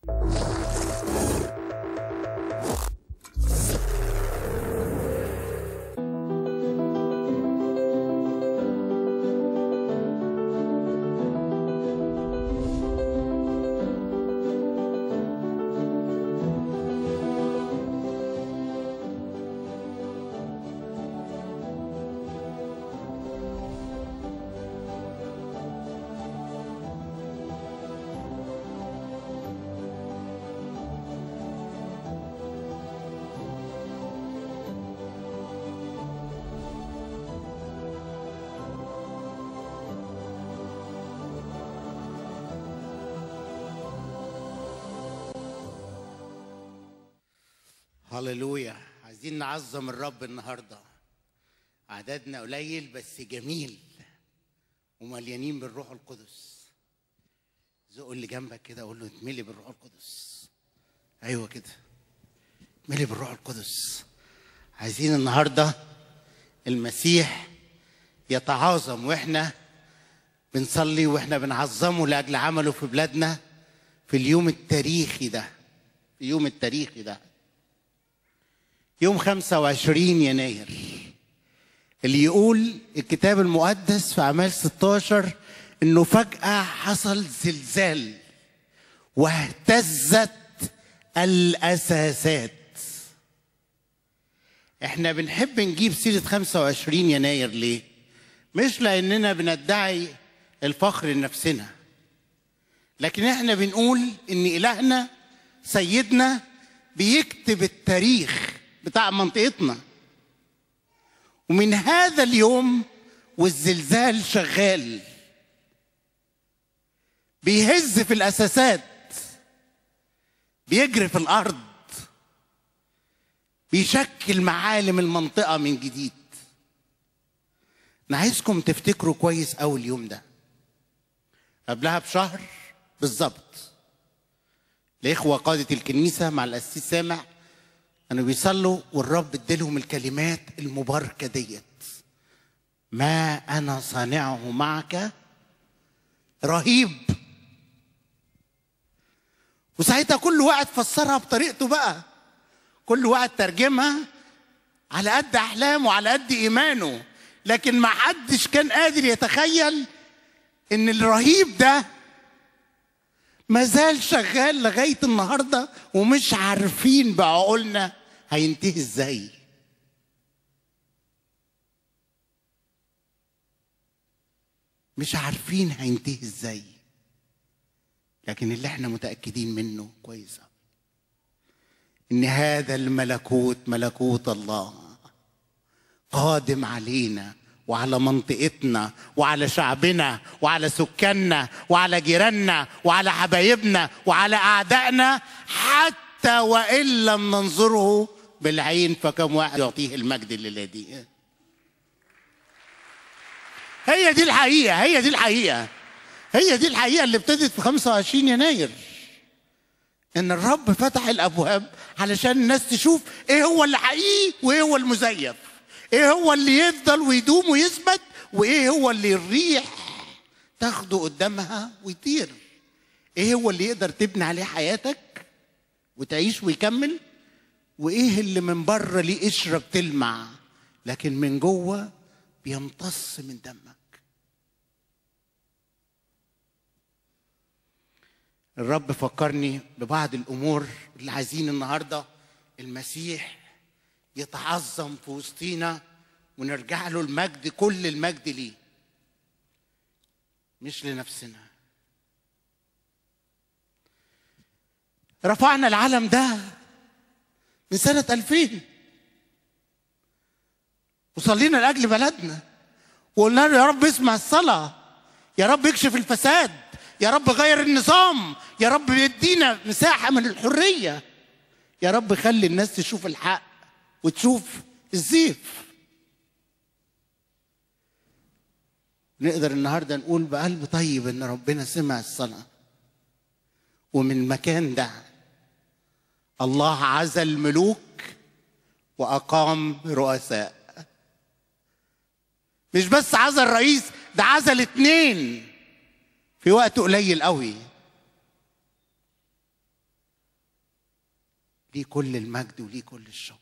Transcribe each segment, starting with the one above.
هللويا عايزين نعظم الرب النهارده عددنا قليل بس جميل ومليانين بالروح القدس زق اللي جنبك كده اقول له اتملي بالروح القدس ايوه كده اتملي بالروح القدس عايزين النهارده المسيح يتعاظم واحنا بنصلي واحنا بنعظمه لاجل عمله في بلادنا في اليوم التاريخي ده في اليوم التاريخي ده يوم 25 يناير اللي يقول الكتاب المقدس في أعمال 16 إنه فجأة حصل زلزال واهتزت الأساسات احنا بنحب نجيب سيرة 25 يناير ليه؟ مش لأننا بندعي الفخر لنفسنا لكن احنا بنقول إن إلهنا سيدنا بيكتب التاريخ بتاع منطقتنا ومن هذا اليوم والزلزال شغال بيهز في الاساسات بيجري في الارض بيشكل معالم المنطقه من جديد انا عايزكم تفتكروا كويس قوي اليوم ده قبلها بشهر بالظبط الاخوه قاده الكنيسه مع القسيس سامع كانوا بيصلوا والرب اديلهم الكلمات المباركه ديت ما انا صانعه معك رهيب وساعتها كل واحد فسرها بطريقته بقى كل واحد ترجمها على قد احلامه على قد ايمانه لكن ما حدش كان قادر يتخيل ان الرهيب ده ما زال شغال لغايه النهارده ومش عارفين بعقولنا هينتهي ازاي مش عارفين هينتهي ازاي لكن اللي احنا متاكدين منه كويس أوي. ان هذا الملكوت ملكوت الله قادم علينا وعلى منطقتنا وعلى شعبنا وعلى سكاننا وعلى جيراننا وعلى حبايبنا وعلى اعدائنا حتى وان لم ننظره بالعين فكم واحد يعطيه المجد الليله دي هي دي الحقيقه هي دي الحقيقه هي دي الحقيقه اللي ابتدت في 25 يناير ان الرب فتح الابواب علشان الناس تشوف ايه هو اللي حقيقي وايه هو المزيف ايه هو اللي يفضل ويدوم ويثبت وايه هو اللي الريح تاخده قدامها ويطير ايه هو اللي يقدر تبني عليه حياتك وتعيش ويكمل وايه اللي من بره ليه قشره بتلمع لكن من جوه بيمتص من دمك الرب فكرني ببعض الامور اللي عايزين النهارده المسيح يتعظم في وسطينا ونرجع له المجد كل المجد ليه مش لنفسنا رفعنا العلم ده من سنة 2000 وصلينا لأجل بلدنا وقلنا له يا رب اسمع الصلاة يا رب اكشف الفساد يا رب غير النظام يا رب يدينا مساحة من الحرية يا رب خلي الناس تشوف الحق وتشوف الزيف نقدر النهارده نقول بقلب طيب ان ربنا سمع الصلاه ومن المكان ده الله عزل ملوك واقام رؤساء مش بس عزل رئيس ده عزل اتنين في وقت قليل قوي ليه كل المجد وليه كل الشكر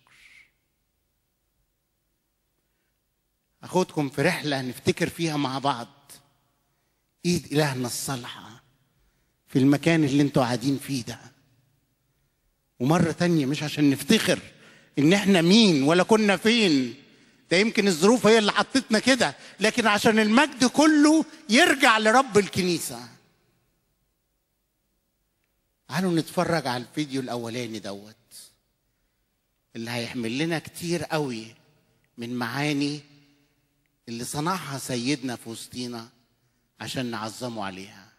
اخدكم في رحله نفتكر فيها مع بعض ايد الهنا الصالحه في المكان اللي انتوا قاعدين فيه ده ومره تانية مش عشان نفتخر ان احنا مين ولا كنا فين ده يمكن الظروف هي اللي حطتنا كده لكن عشان المجد كله يرجع لرب الكنيسه تعالوا نتفرج على الفيديو الاولاني دوت اللي هيحمل لنا كتير قوي من معاني اللي صنعها سيدنا في وسطينا عشان نعظمه عليها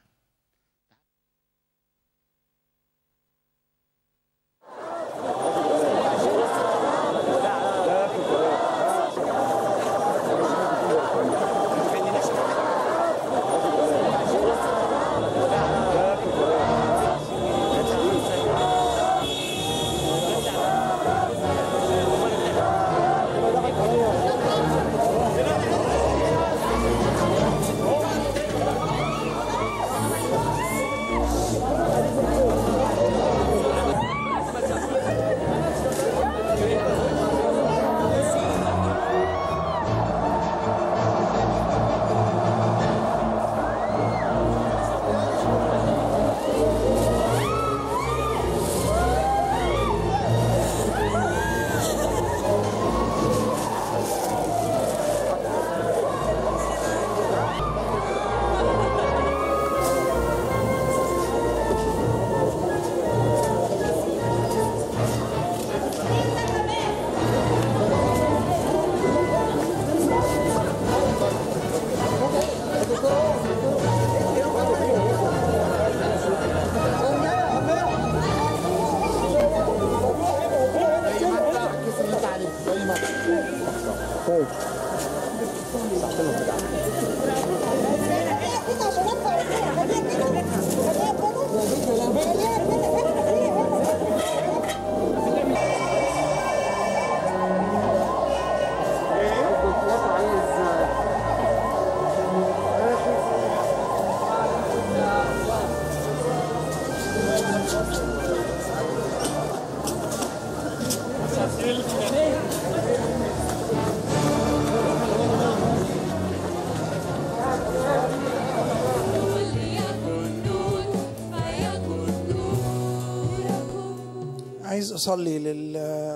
عايز اصلي لل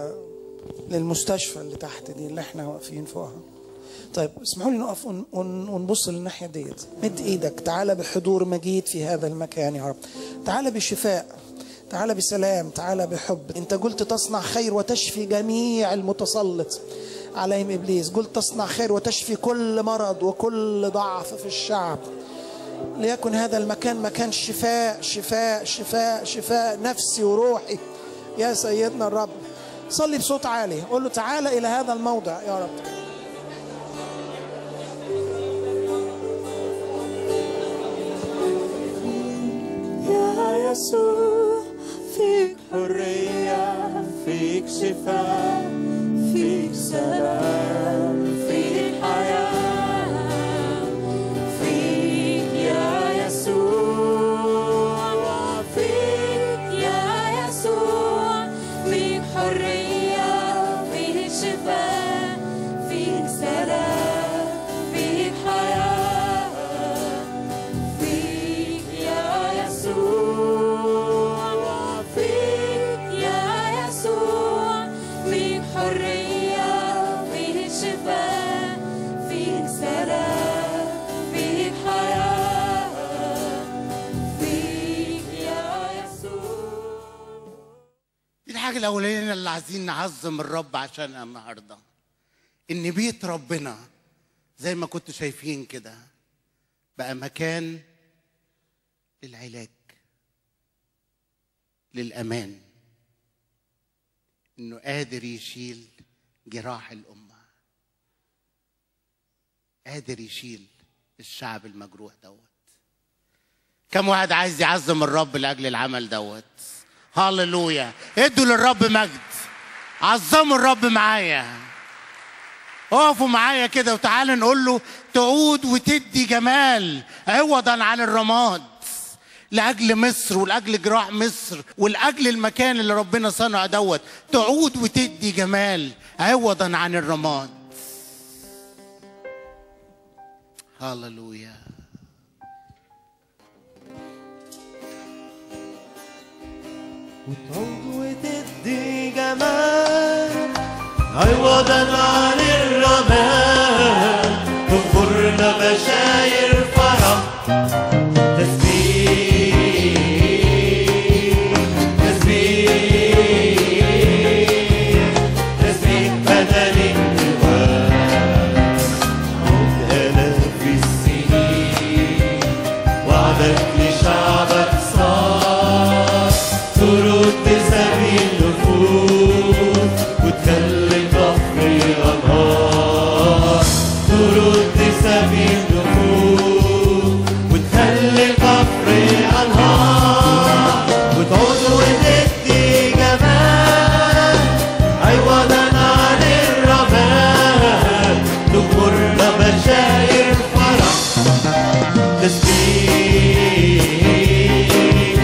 للمستشفى اللي تحت دي اللي احنا واقفين فوقها طيب اسمحوا لي نقف ون- ون- ونبص للناحيه ديت مد ايدك تعالى بحضور مجيد في هذا المكان يا رب تعالى بشفاء تعالى بسلام تعالى بحب انت قلت تصنع خير وتشفي جميع المتسلط عليهم ابليس قلت تصنع خير وتشفي كل مرض وكل ضعف في الشعب ليكن هذا المكان مكان شفاء شفاء شفاء شفاء نفسي وروحي يا سيدنا الرب صلي بصوت عالي قول له تعالى الى هذا الموضع يا رب يا يسوع فيك حرية فيك شفاء فيك سلام فيك حياة فيك يا يسوع فيك يا يسوع فيك حرية فيك شفاء فيك سلام فيك حياة فيك يا يسوع فيك يا يسوع فيك حرية فيك شفاء فيك سلام فيك حياة فيك يا يسوع دي الحاجة الأولانية اللي عايزين نعظم الرب عشانها النهاردة إن بيت ربنا زي ما كنتوا شايفين كده بقى مكان للعلاج للأمان إنه قادر يشيل جراح الأمة قادر يشيل الشعب المجروح دوت كم واحد عايز يعظم الرب لاجل العمل دوت هللويا ادوا للرب مجد عظموا الرب معايا اقفوا معايا كده وتعالوا نقول له تعود وتدي جمال عوضا عن الرماد لاجل مصر ولاجل جراح مصر ولاجل المكان اللي ربنا صنع دوت تعود وتدي جمال عوضا عن الرماد هللويا وتعود وتدي جمال عوضا عن الرمال تغفرنا بشاير فرح تسبيح تسبيح تسبيح بدل النوال عود آلاف السنين وعدك لشعبك صار ترد سبيل النفوس وتخلي البحر أنهار ترد سبيل النفوس وتخلي البحر أنهار وتعود وتدي جمال عوضا عن الرمال تغمرنا بشاير فرح تسبيح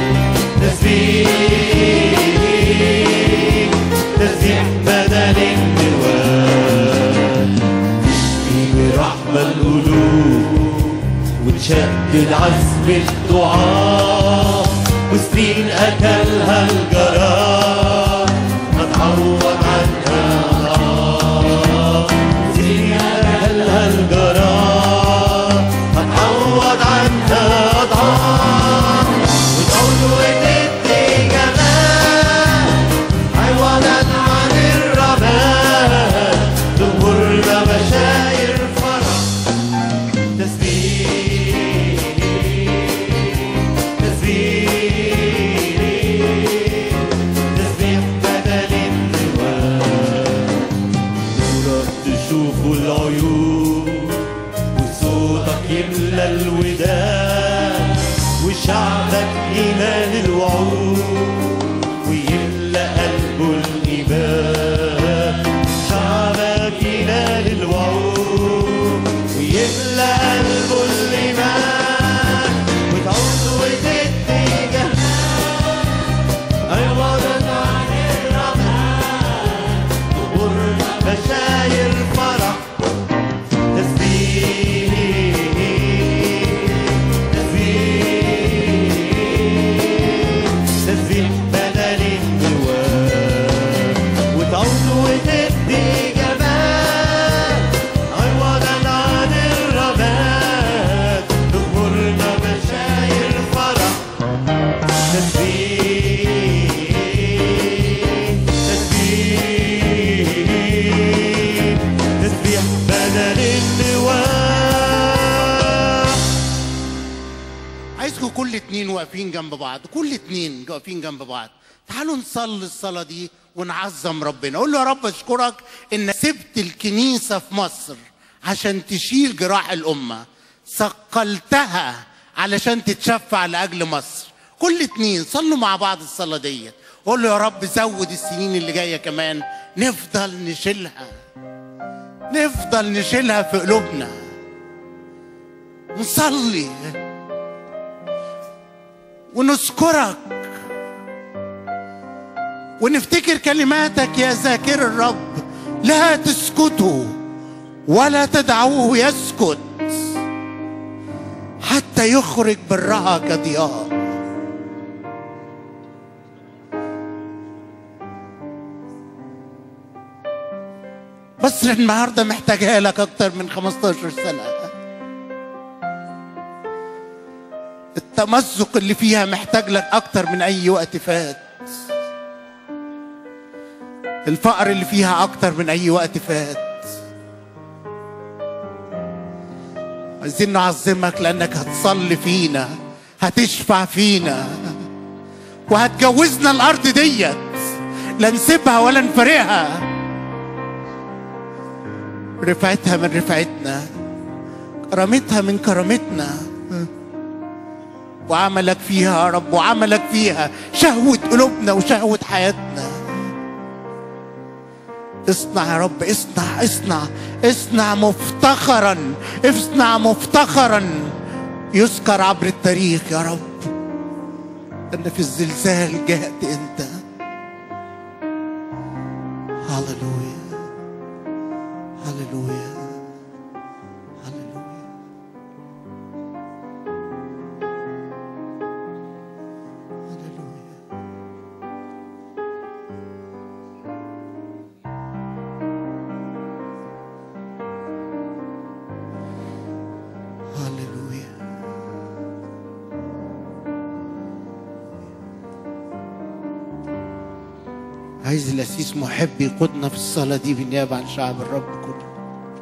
تسبيح تسبيح بدل النوال تشفي برحمة القلوب وتشدد عزم الدعاء وسنين أكلها الجرار هتعوض عنها أضعاف سنين أكلها الجرار هتعوض عنها أضعاف وتعود وتدي جمال عوضا عن الرمال تغمرنا بشاير فرح تسبيح تسبيح تسبيح بدل النوال نورك تشوفوا العيون وصوتك يملى الودان وشعبك ينال الوعود ويملى قلبه الإيمان شعبك ينال الوعود ويملى قلبه الإيمان وتعود وتدي جمال عوضا عن الرمال تغرنا بشاير فرح تسبيح تسبيح تسبيح بدل النوال وتعود وتدي جمال عوضا عن الرماد تغمرنا بشاير فرح تسبيح تسبيح تسبيح بدل النواه عايزكم كل اتنين واقفين جنب بعض كل اتنين واقفين جنب بعض تعالوا نصلي الصلاة دي ونعظم ربنا قول له يا رب اشكرك ان سبت الكنيسة في مصر عشان تشيل جراح الأمة ثقلتها علشان تتشفع لأجل مصر كل اتنين صلوا مع بعض الصلاة دي قول له يا رب زود السنين اللي جاية كمان نفضل نشيلها نفضل نشيلها في قلوبنا نصلي ونذكرك ونفتكر كلماتك يا ذاكر الرب لا تسكتوا ولا تدعوه يسكت حتى يخرج برها كضياء مصر النهارده محتاجها لك اكتر من 15 سنه التمزق اللي فيها محتاج لك اكتر من اي وقت فات الفقر اللي فيها اكتر من اي وقت فات عايزين نعظمك لانك هتصلي فينا هتشفع فينا وهتجوزنا الارض ديت لا نسيبها ولا نفارقها رفعتها من رفعتنا كرامتها من كرامتنا وعملك فيها يا رب وعملك فيها شهوة قلوبنا وشهوة حياتنا اصنع يا رب اصنع اصنع اصنع مفتخرا اصنع مفتخرا يذكر عبر التاريخ يا رب أن في الزلزال جاءت أنت هللويا هللويا هللويا هللويا هللويا عايز الأسيس محب يقودنا في الصلاة دي بالنيابة عن شعب الرب كله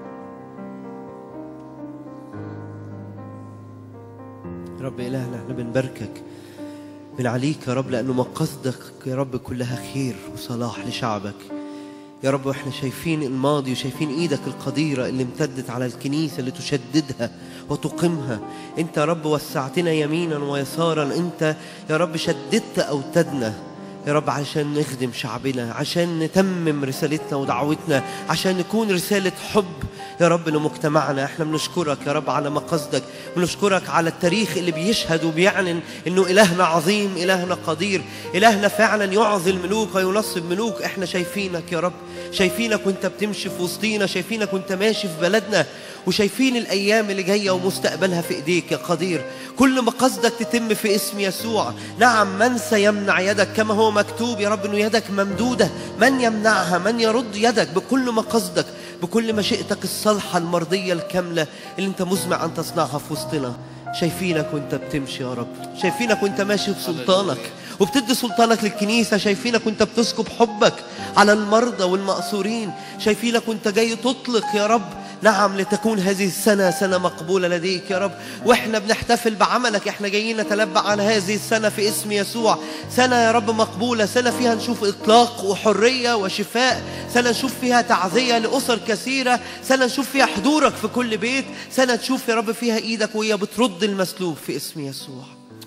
رب إلهنا احنا بنباركك بنعليك يا رب لأنه مقاصدك يا رب كلها خير وصلاح لشعبك يا رب واحنا شايفين الماضي وشايفين ايدك القديرة اللي امتدت على الكنيسة اللي تشددها وتقيمها انت يا رب وسعتنا يمينا ويسارا انت يا رب شددت اوتادنا يا رب عشان نخدم شعبنا عشان نتمم رسالتنا ودعوتنا عشان نكون رسالة حب يا رب لمجتمعنا احنا بنشكرك يا رب على مقاصدك بنشكرك على التاريخ اللي بيشهد وبيعلن انه الهنا عظيم الهنا قدير الهنا فعلا يعظي الملوك وينصب ملوك احنا شايفينك يا رب شايفينك وانت بتمشي في وسطينا شايفينك وانت ماشي في بلدنا وشايفين الايام اللي جايه ومستقبلها في ايديك يا قدير كل مقاصدك تتم في اسم يسوع نعم من سيمنع يدك كما هو مكتوب يا رب انه يدك ممدوده من يمنعها من يرد يدك بكل مقاصدك بكل مشيئتك الصالحه المرضيه الكامله اللي انت مزمع ان تصنعها في وسطنا شايفينك وانت بتمشي يا رب شايفينك وانت ماشي في سلطانك وبتدي سلطانك للكنيسة شايفينك وانت بتسكب حبك على المرضى والمقصورين شايفينك وانت جاي تطلق يا رب نعم لتكون هذه السنة سنة مقبولة لديك يا رب واحنا بنحتفل بعملك احنا جايين نتلبع على هذه السنة في اسم يسوع سنة يا رب مقبولة سنة فيها نشوف إطلاق وحرية وشفاء سنة نشوف فيها تعزية لأسر كثيرة سنة نشوف فيها حضورك في كل بيت سنة تشوف يا رب فيها إيدك وهي بترد المسلوب في اسم يسوع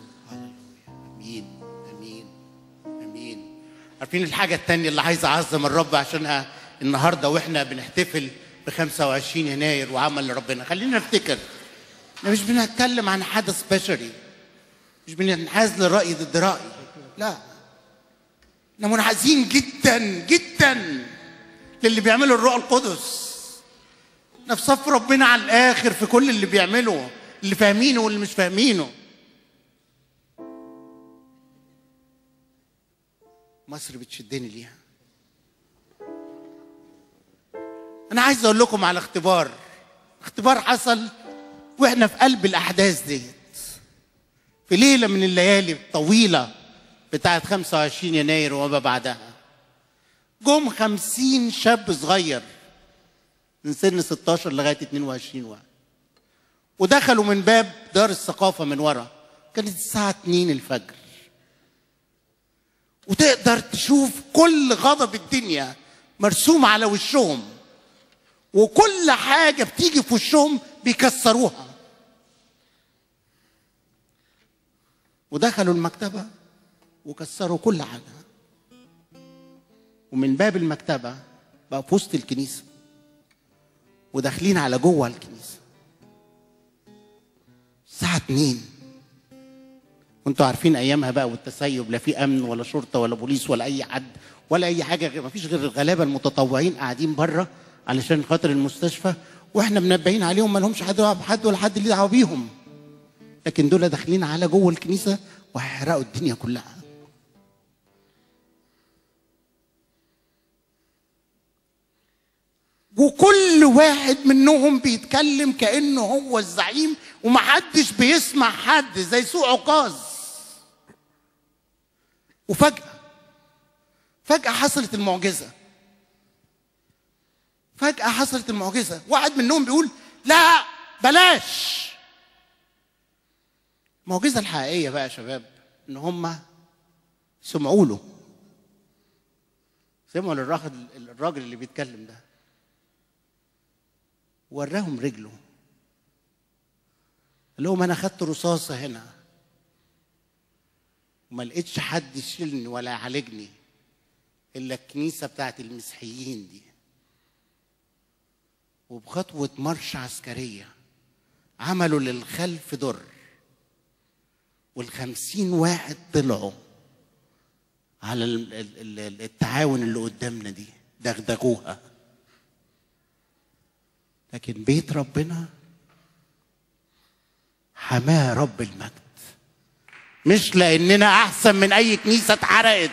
امين امين امين عارفين الحاجه التانية اللي عايز اعظم الرب عشانها النهارده واحنا بنحتفل ب 25 يناير وعمل ربنا خلينا نفتكر احنا مش بنتكلم عن حدث بشري مش بننحاز لراي ضد راي لا احنا منحازين جدا جدا للي بيعمله الروح القدس احنا في صف ربنا على الاخر في كل اللي بيعمله اللي فاهمينه واللي مش فاهمينه مصر بتشدني ليها انا عايز اقول لكم على اختبار اختبار حصل واحنا في قلب الاحداث ديت في ليله من الليالي الطويله بتاعت 25 يناير وما بعدها جم 50 شاب صغير من سن 16 لغايه 22 واحد ودخلوا من باب دار الثقافه من ورا كانت الساعه 2 الفجر وتقدر تشوف كل غضب الدنيا مرسوم على وشهم وكل حاجة بتيجي في وشهم بيكسروها ودخلوا المكتبة وكسروا كل حاجة ومن باب المكتبة بقى في وسط الكنيسة وداخلين على جوه الكنيسة الساعة 2 وانتوا عارفين ايامها بقى والتسيب لا في امن ولا شرطه ولا بوليس ولا اي حد ولا اي حاجه غير ما فيش غير الغلابه المتطوعين قاعدين بره علشان خاطر المستشفى واحنا منبهين عليهم ما لهمش حد حد ولا حد ليه دعوه بيهم لكن دول داخلين على جوه الكنيسه وهيحرقوا الدنيا كلها وكل واحد منهم بيتكلم كانه هو الزعيم ومحدش بيسمع حد زي سوء عكاظ وفجأة فجأة حصلت المعجزة فجأة حصلت المعجزة واحد منهم بيقول لا بلاش المعجزة الحقيقية بقى يا شباب ان هم سمعوا له سمعوا للراجل الراجل اللي بيتكلم ده وراهم رجله قال لهم انا خدت رصاصه هنا وما لقيتش حد يشيلني ولا يعالجني الا الكنيسه بتاعت المسيحيين دي وبخطوه مرش عسكريه عملوا للخلف در والخمسين واحد طلعوا على ال- ال- ال- التعاون اللي قدامنا دي دغدغوها لكن بيت ربنا حماه رب المجد مش لاننا احسن من اي كنيسه اتحرقت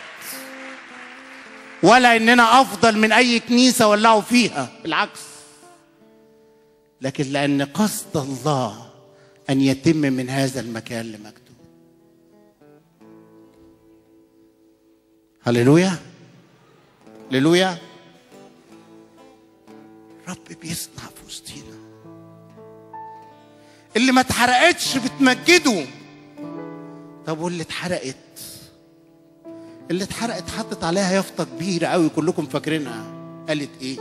ولا اننا افضل من اي كنيسه ولعوا فيها بالعكس لكن لان قصد الله ان يتم من هذا المكان لمجده هللويا هللويا رب بيصنع في وسطينا اللي ما اتحرقتش بتمجده طب واللي اتحرقت اللي اتحرقت حطت عليها يافطه كبيره قوي كلكم فاكرينها قالت ايه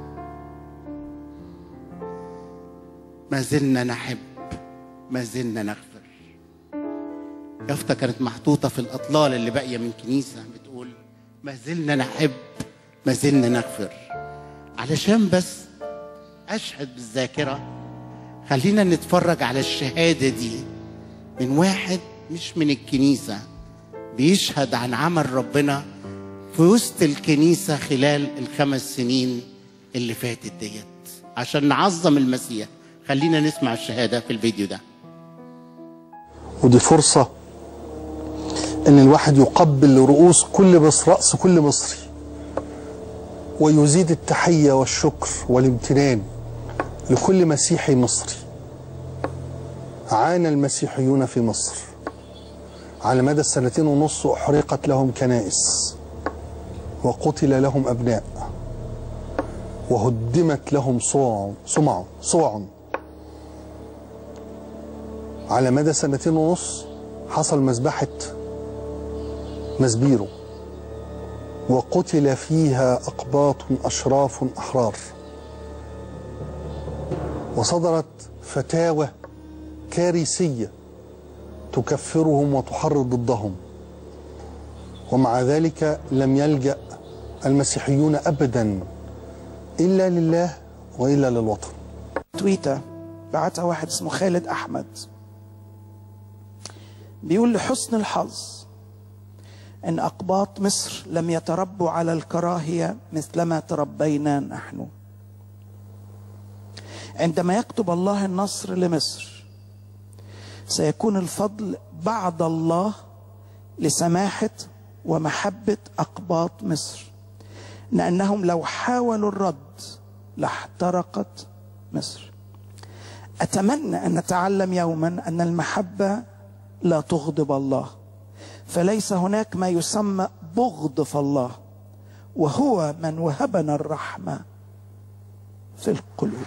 ما زلنا نحب ما زلنا نغفر يافطه كانت محطوطه في الاطلال اللي باقيه من كنيسه بتقول ما زلنا نحب ما زلنا نغفر علشان بس اشهد بالذاكره خلينا نتفرج على الشهاده دي من واحد مش من الكنيسه بيشهد عن عمل ربنا في وسط الكنيسه خلال الخمس سنين اللي فاتت ديت عشان نعظم المسيح خلينا نسمع الشهاده في الفيديو ده ودي فرصة إن الواحد يقبل رؤوس كل مصر رأس كل مصري ويزيد التحية والشكر والامتنان لكل مسيحي مصري عانى المسيحيون في مصر على مدى السنتين ونص أحرقت لهم كنائس وقتل لهم أبناء وهدمت لهم صوع صمع صوع على مدى سنتين ونص حصل مذبحة مزبيرو وقتل فيها أقباط أشراف أحرار وصدرت فتاوى كارثية تكفرهم وتحرض ضدهم ومع ذلك لم يلجأ المسيحيون أبدا إلا لله وإلا للوطن تويتة بعتها واحد اسمه خالد أحمد بيقول لحسن الحظ أن أقباط مصر لم يتربوا على الكراهية مثلما تربينا نحن عندما يكتب الله النصر لمصر سيكون الفضل بعد الله لسماحة ومحبة أقباط مصر لأنهم لو حاولوا الرد لاحترقت مصر أتمنى أن نتعلم يوما أن المحبة لا تغضب الله فليس هناك ما يسمى بغض في الله وهو من وهبنا الرحمة في القلوب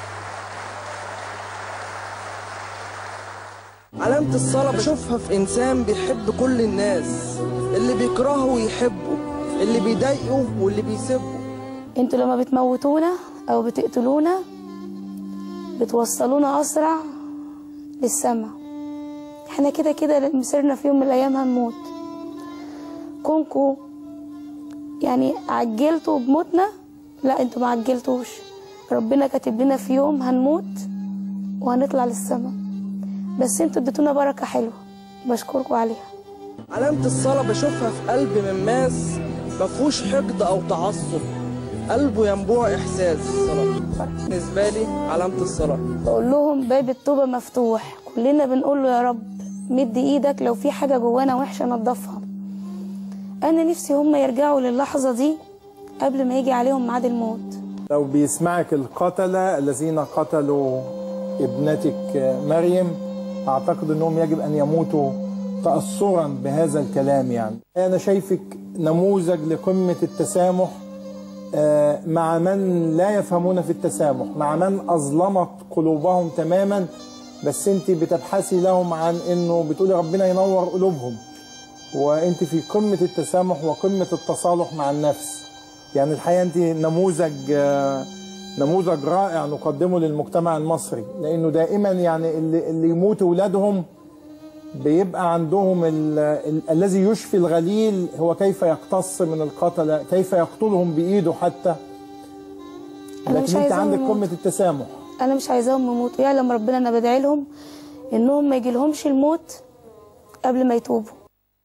علامة الصلاة بشوفها في إنسان بيحب كل الناس اللي بيكرهه يحبه اللي بيضايقه واللي بيسيبه انتوا لما بتموتونا او بتقتلونا بتوصلونا اسرع للسماء احنا كده كده مسيرنا في يوم من الايام هنموت كونكو يعني عجلتوا بموتنا لا انتوا ما عجلتوش ربنا كاتب لنا في يوم هنموت وهنطلع للسماء بس انتوا اديتونا بركه حلوه بشكركم عليها علامة الصلاة بشوفها في قلب من ماس مفهوش حقد أو تعصب قلبه ينبوع إحساس الصلاة بالنسبة لي علامة الصلاة بقول لهم باب التوبة مفتوح كلنا بنقول له يا رب مد ايدك لو في حاجة جوانا وحشة نضفها انا نفسي هم يرجعوا للحظة دي قبل ما يجي عليهم ميعاد الموت لو بيسمعك القتلة الذين قتلوا ابنتك مريم أعتقد أنهم يجب أن يموتوا تأثرا بهذا الكلام يعني أنا شايفك نموذج لقمة التسامح آه، مع من لا يفهمون في التسامح مع من أظلمت قلوبهم تماما بس انت بتبحثي لهم عن انه بتقولي ربنا ينور قلوبهم وانت في قمة التسامح وقمة التصالح مع النفس يعني الحقيقة انت نموذج آه، نموذج رائع نقدمه للمجتمع المصري لانه دائما يعني اللي, اللي يموت ولادهم بيبقى عندهم ال ال الذي يشفي الغليل هو كيف يقتص من القتلة كيف يقتلهم بإيده حتى أنا مش لكن انت عايزاهم عندك يموتوا. قمة التسامح انا مش عايزاهم يموتوا يعلم ربنا انا بدعي لهم انهم ما يجيلهمش الموت قبل ما يتوبوا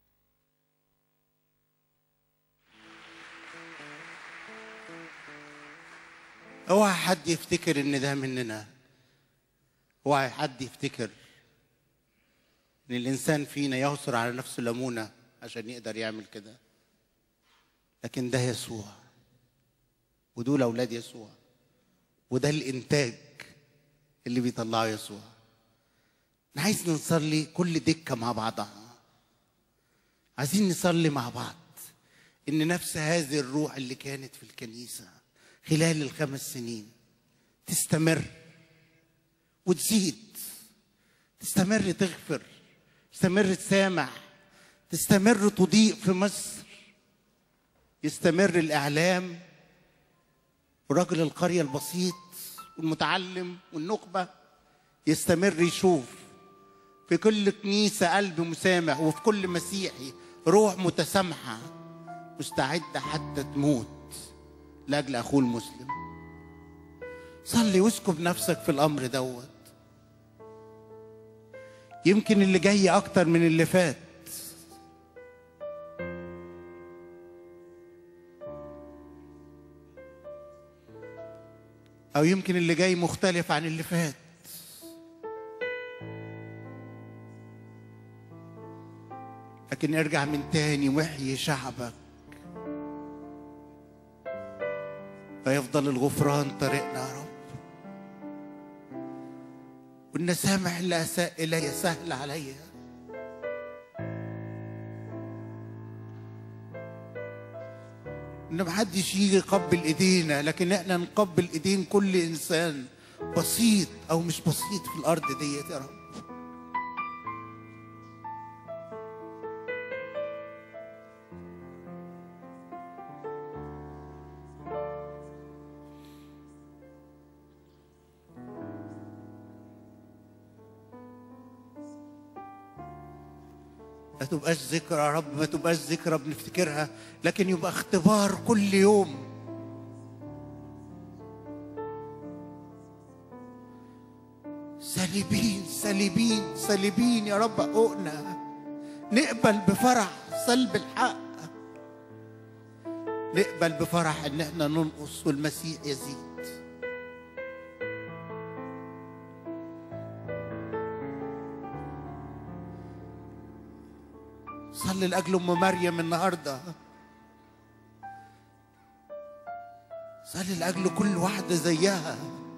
اوعى حد يفتكر ان ده مننا اوعى حد يفتكر ان الانسان فينا يعصر على نفسه ليمونه عشان يقدر يعمل كده لكن ده يسوع ودول اولاد يسوع وده الانتاج اللي بيطلعه يسوع انا عايز نصلي كل دكه مع بعضها عايزين نصلي مع بعض ان نفس هذه الروح اللي كانت في الكنيسه خلال الخمس سنين تستمر وتزيد تستمر تغفر تستمر تسامح تستمر تضيء في مصر يستمر الاعلام ورجل القريه البسيط والمتعلم والنخبه يستمر يشوف في كل كنيسه قلب مسامح وفي كل مسيحي روح متسامحه مستعده حتى تموت لاجل اخوه المسلم صلي واسكب نفسك في الامر دوت يمكن اللي جاي اكتر من اللي فات او يمكن اللي جاي مختلف عن اللي فات لكن ارجع من تاني واحيي شعبك فيفضل الغفران طريقنا يا رب وان سامح اللي اساء الي سهل عليا ان محدش يجي يقبل ايدينا لكن احنا نقبل ايدين كل انسان بسيط او مش بسيط في الارض ديت يا رب ما تبقاش ذكرى يا رب ما تبقاش ذكرى بنفتكرها لكن يبقى اختبار كل يوم سالبين سالبين سالبين يا رب حقوقنا نقبل بفرح سلب الحق نقبل بفرح ان احنا ننقص والمسيح يزيد صلي لاجل ام مريم النهارده صلي لاجل كل واحده زيها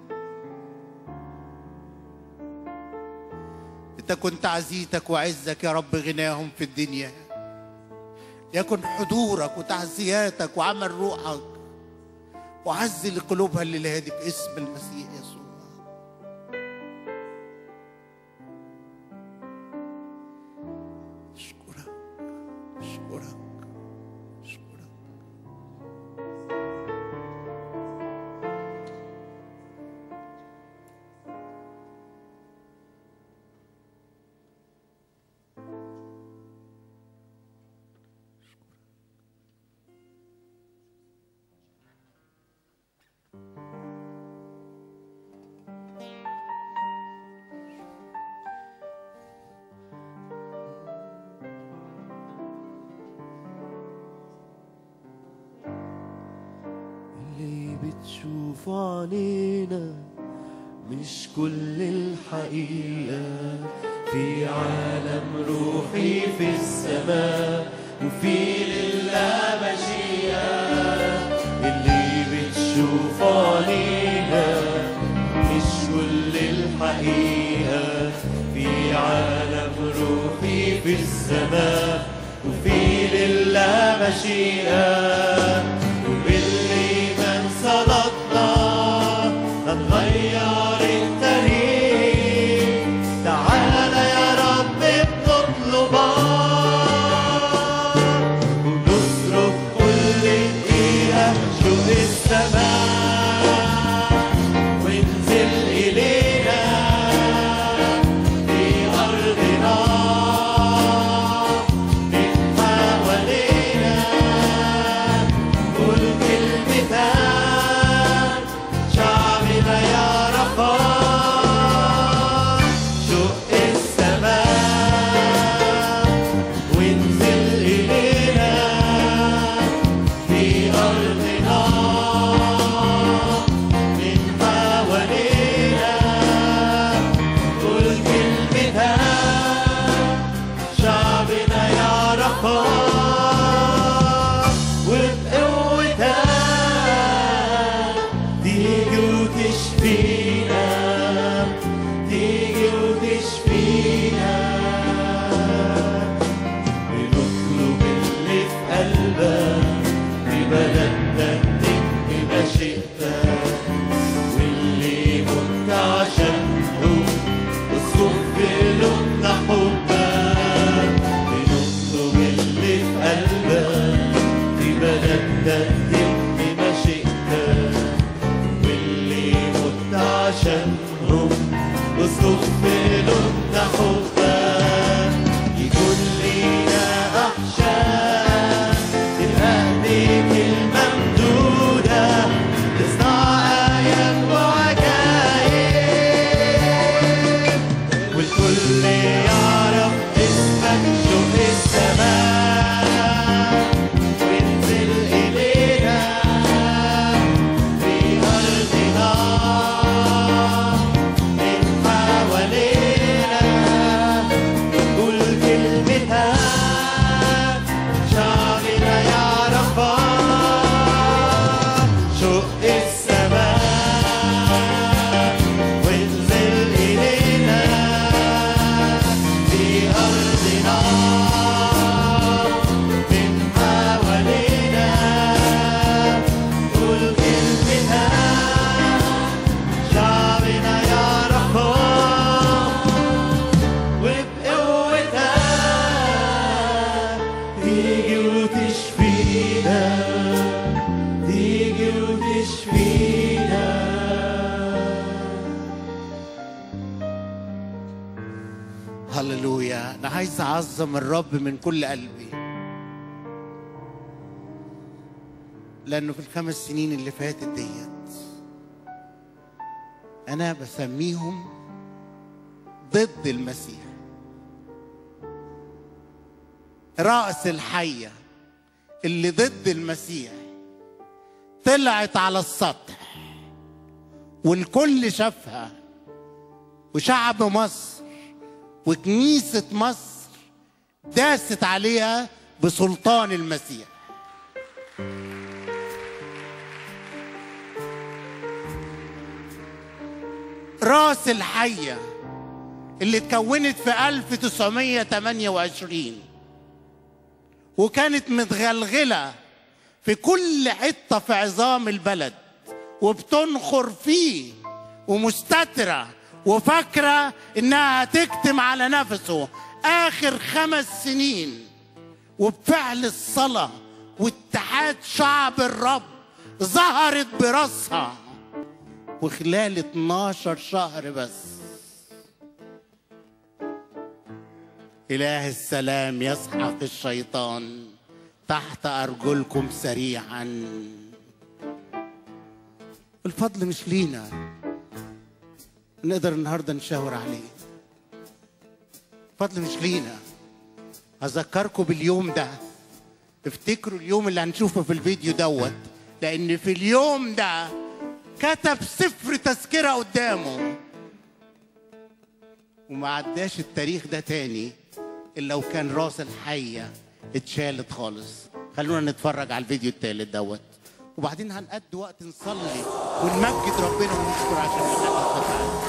انت كنت عزيتك وعزك يا رب غناهم في الدنيا يكن حضورك وتعزياتك وعمل روحك وعز لقلوبها الليله دي باسم المسيح يسوع اشكرك اشكرك اشكرك اللي بتشوفه علينا مش كل الحقيقة في عالم روحي في السماء وفي لله مشيئة اللي بتشوفه علينا مش كل الحقيقة في عالم روحي في السماء وفي لله مشيئة وبالإيمان صلاتنا هنغير التاريخ تعالى يا رب بنطلبك ونصرف كل دقيقة شوق السماء وانزل إلينا في أرضنا من حوالينا بلدنا بما شئت واللي مت عشانه اسكب قلوبنا حبك بنطلب اللي في قلبك في بلدنا بما شئت واللي مت عشانهم اسكب قلوبنا حبك يكون لينا أحشاء الأهديك الممدودة تصنع آيات وعجائب والكل يعرف اسمك شوق السماء وانزل إلينا في أرضنا من حوالينا قول كلمتها شعبنا يعرفها شق السماء وانزل إلينا في أرضنا من حوالينا قول كلمتها شعبنا يعرفها وبقوتها تيجي وتشفينا تيجي وتشفينا هللويا انا عايز اعظم الرب من كل قلبي لانه في الخمس سنين اللي فاتت ديت انا بسميهم ضد المسيح رأس الحية اللي ضد المسيح طلعت على السطح والكل شافها وشعب مصر وكنيسة مصر داست عليها بسلطان المسيح راس الحية اللي اتكونت في 1928 وكانت متغلغلة في كل حتة في عظام البلد وبتنخر فيه ومستترة وفاكرة إنها هتكتم على نفسه آخر خمس سنين وبفعل الصلاة واتحاد شعب الرب ظهرت براسها وخلال 12 شهر بس إله السلام يسحق الشيطان تحت أرجلكم سريعا الفضل مش لينا نقدر النهاردة نشاور عليه الفضل مش لينا أذكركم باليوم ده افتكروا اليوم اللي هنشوفه في الفيديو دوت لأن في اليوم ده كتب سفر تذكرة قدامه وما عداش التاريخ ده تاني إلا لو كان راس الحية اتشالت خالص خلونا نتفرج على الفيديو التالت دوت وبعدين هنقضي وقت نصلي ونمجد ربنا ونشكر عشان الحدث بتاعنا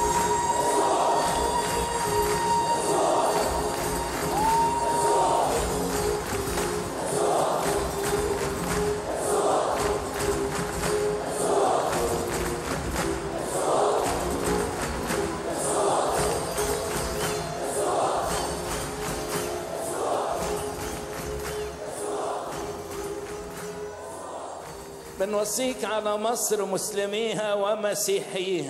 بنوصيك على مصر مسلميها ومسيحيها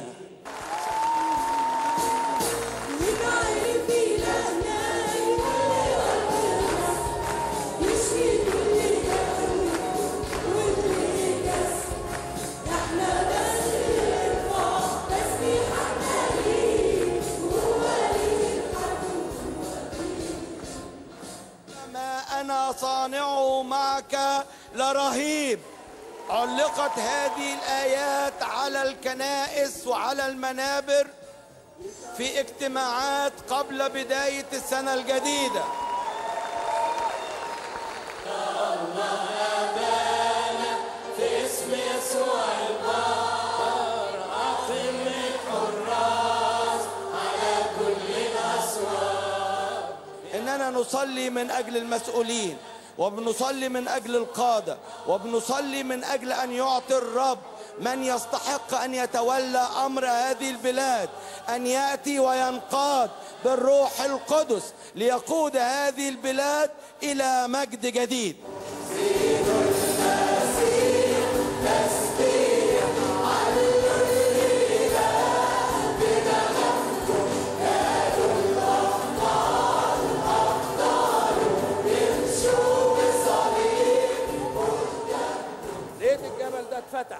ما أنا صانعه معك لرهيب علقت هذه الآيات على الكنائس وعلى المنابر في اجتماعات قبل بداية السنة الجديدة في اسم يسوع البار أقم الحراس على كل الأسوار إننا نصلي من أجل المسؤولين وبنصلي من أجل القادة وبنصلي من أجل أن يعطي الرب من يستحق أن يتولى أمر هذه البلاد أن يأتي وينقاد بالروح القدس ليقود هذه البلاد إلى مجد جديد لقيت الجبل ده اتفتح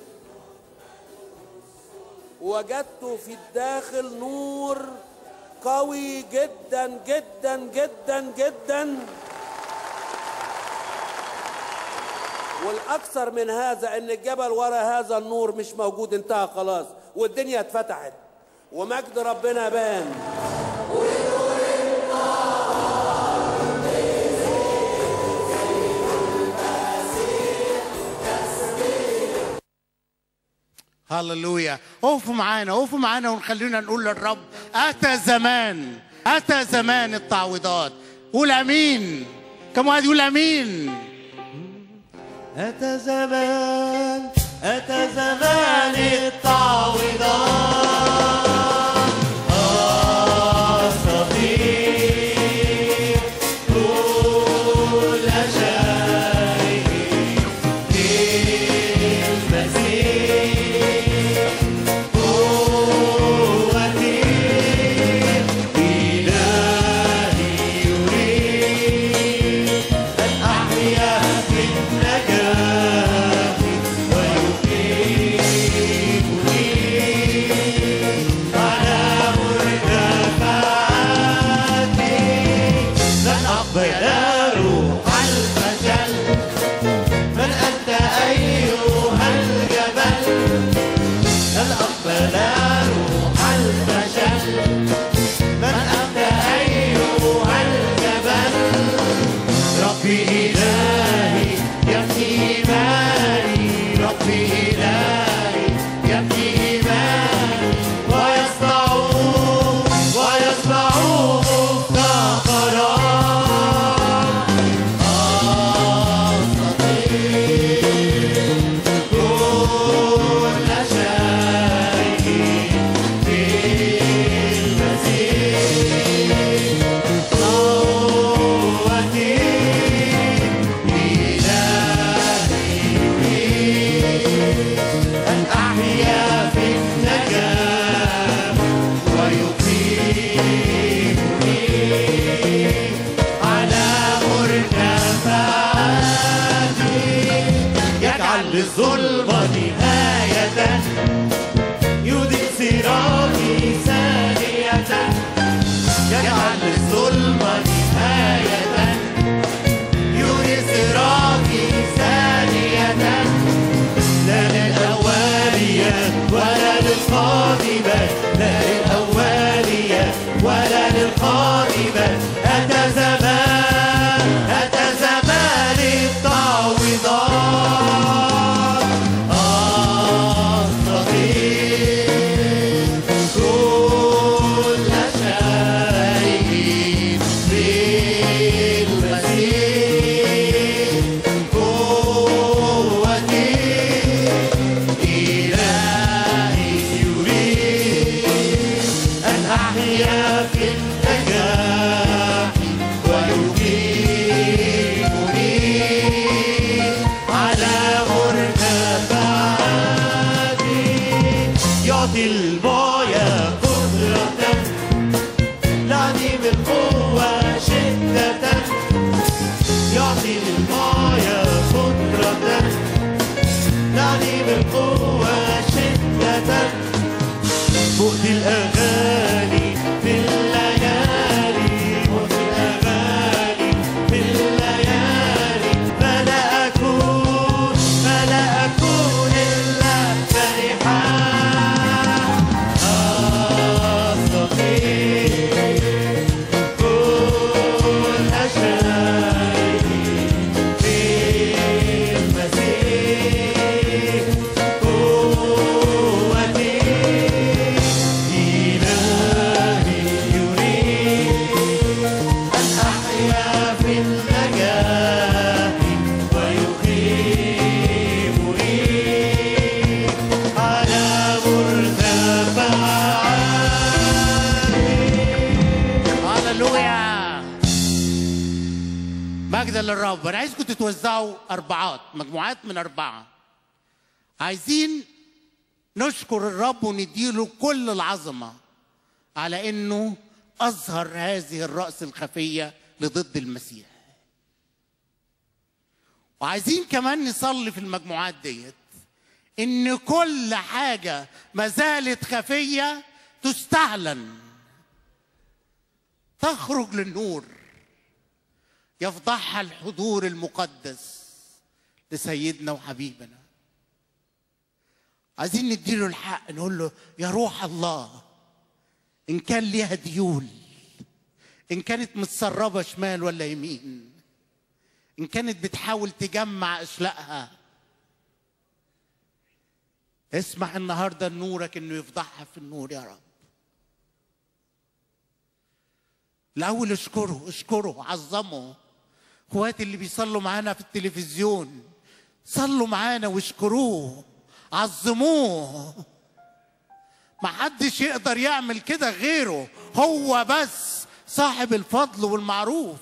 وجدت في الداخل نور قوي جدا جدا جدا جدا والاكثر من هذا ان الجبل ورا هذا النور مش موجود انتهى خلاص والدنيا اتفتحت ومجد ربنا بان هللويا اقفوا معانا اقفوا معانا ونخلينا نقول للرب اتى زمان اتى زمان التعويضات قول امين كم واحد يقول امين أتى زمان أتى زمان التعويضات أستطيع كل شيء بالمسيح قوتي إلهي يريد أن أحيا في النجاة ويقيمني على مرتفعاتي لن أقبل روح الفشل من أنت أيها الجبل لن أقبل روح الفشل من أنت أيها الجبل ربي إلهي يبني إيماني ربي إلهي يبني إيماني ويصنع ويصنع مفتقرا أستطيع كل شيء في المسيح قوتي أن أحيا في النجاة ويقيمني على مرتفعاتي يجعل للظلمة نهاية يضيء سراجي ثانية يجعل للظلمة نهاية يري سراجي ثانية لا للأولية ولا للقادمة لا للأولية ولا للقادمة أتى زمان أتى زمان التعويضات رب انا عايزكم تتوزعوا اربعات مجموعات من اربعه عايزين نشكر الرب ونديله كل العظمه على انه اظهر هذه الراس الخفيه لضد المسيح وعايزين كمان نصلي في المجموعات ديت ان كل حاجه ما زالت خفيه تستعلن تخرج للنور يفضحها الحضور المقدس لسيدنا وحبيبنا عايزين نديله الحق نقول له يا روح الله ان كان ليها ديول ان كانت متسربه شمال ولا يمين ان كانت بتحاول تجمع اشلاءها اسمح النهارده لنورك انه يفضحها في النور يا رب الاول اشكره اشكره عظمه اخواتي اللي بيصلوا معانا في التلفزيون صلوا معانا واشكروه عظموه ما حدش يقدر يعمل كده غيره هو بس صاحب الفضل والمعروف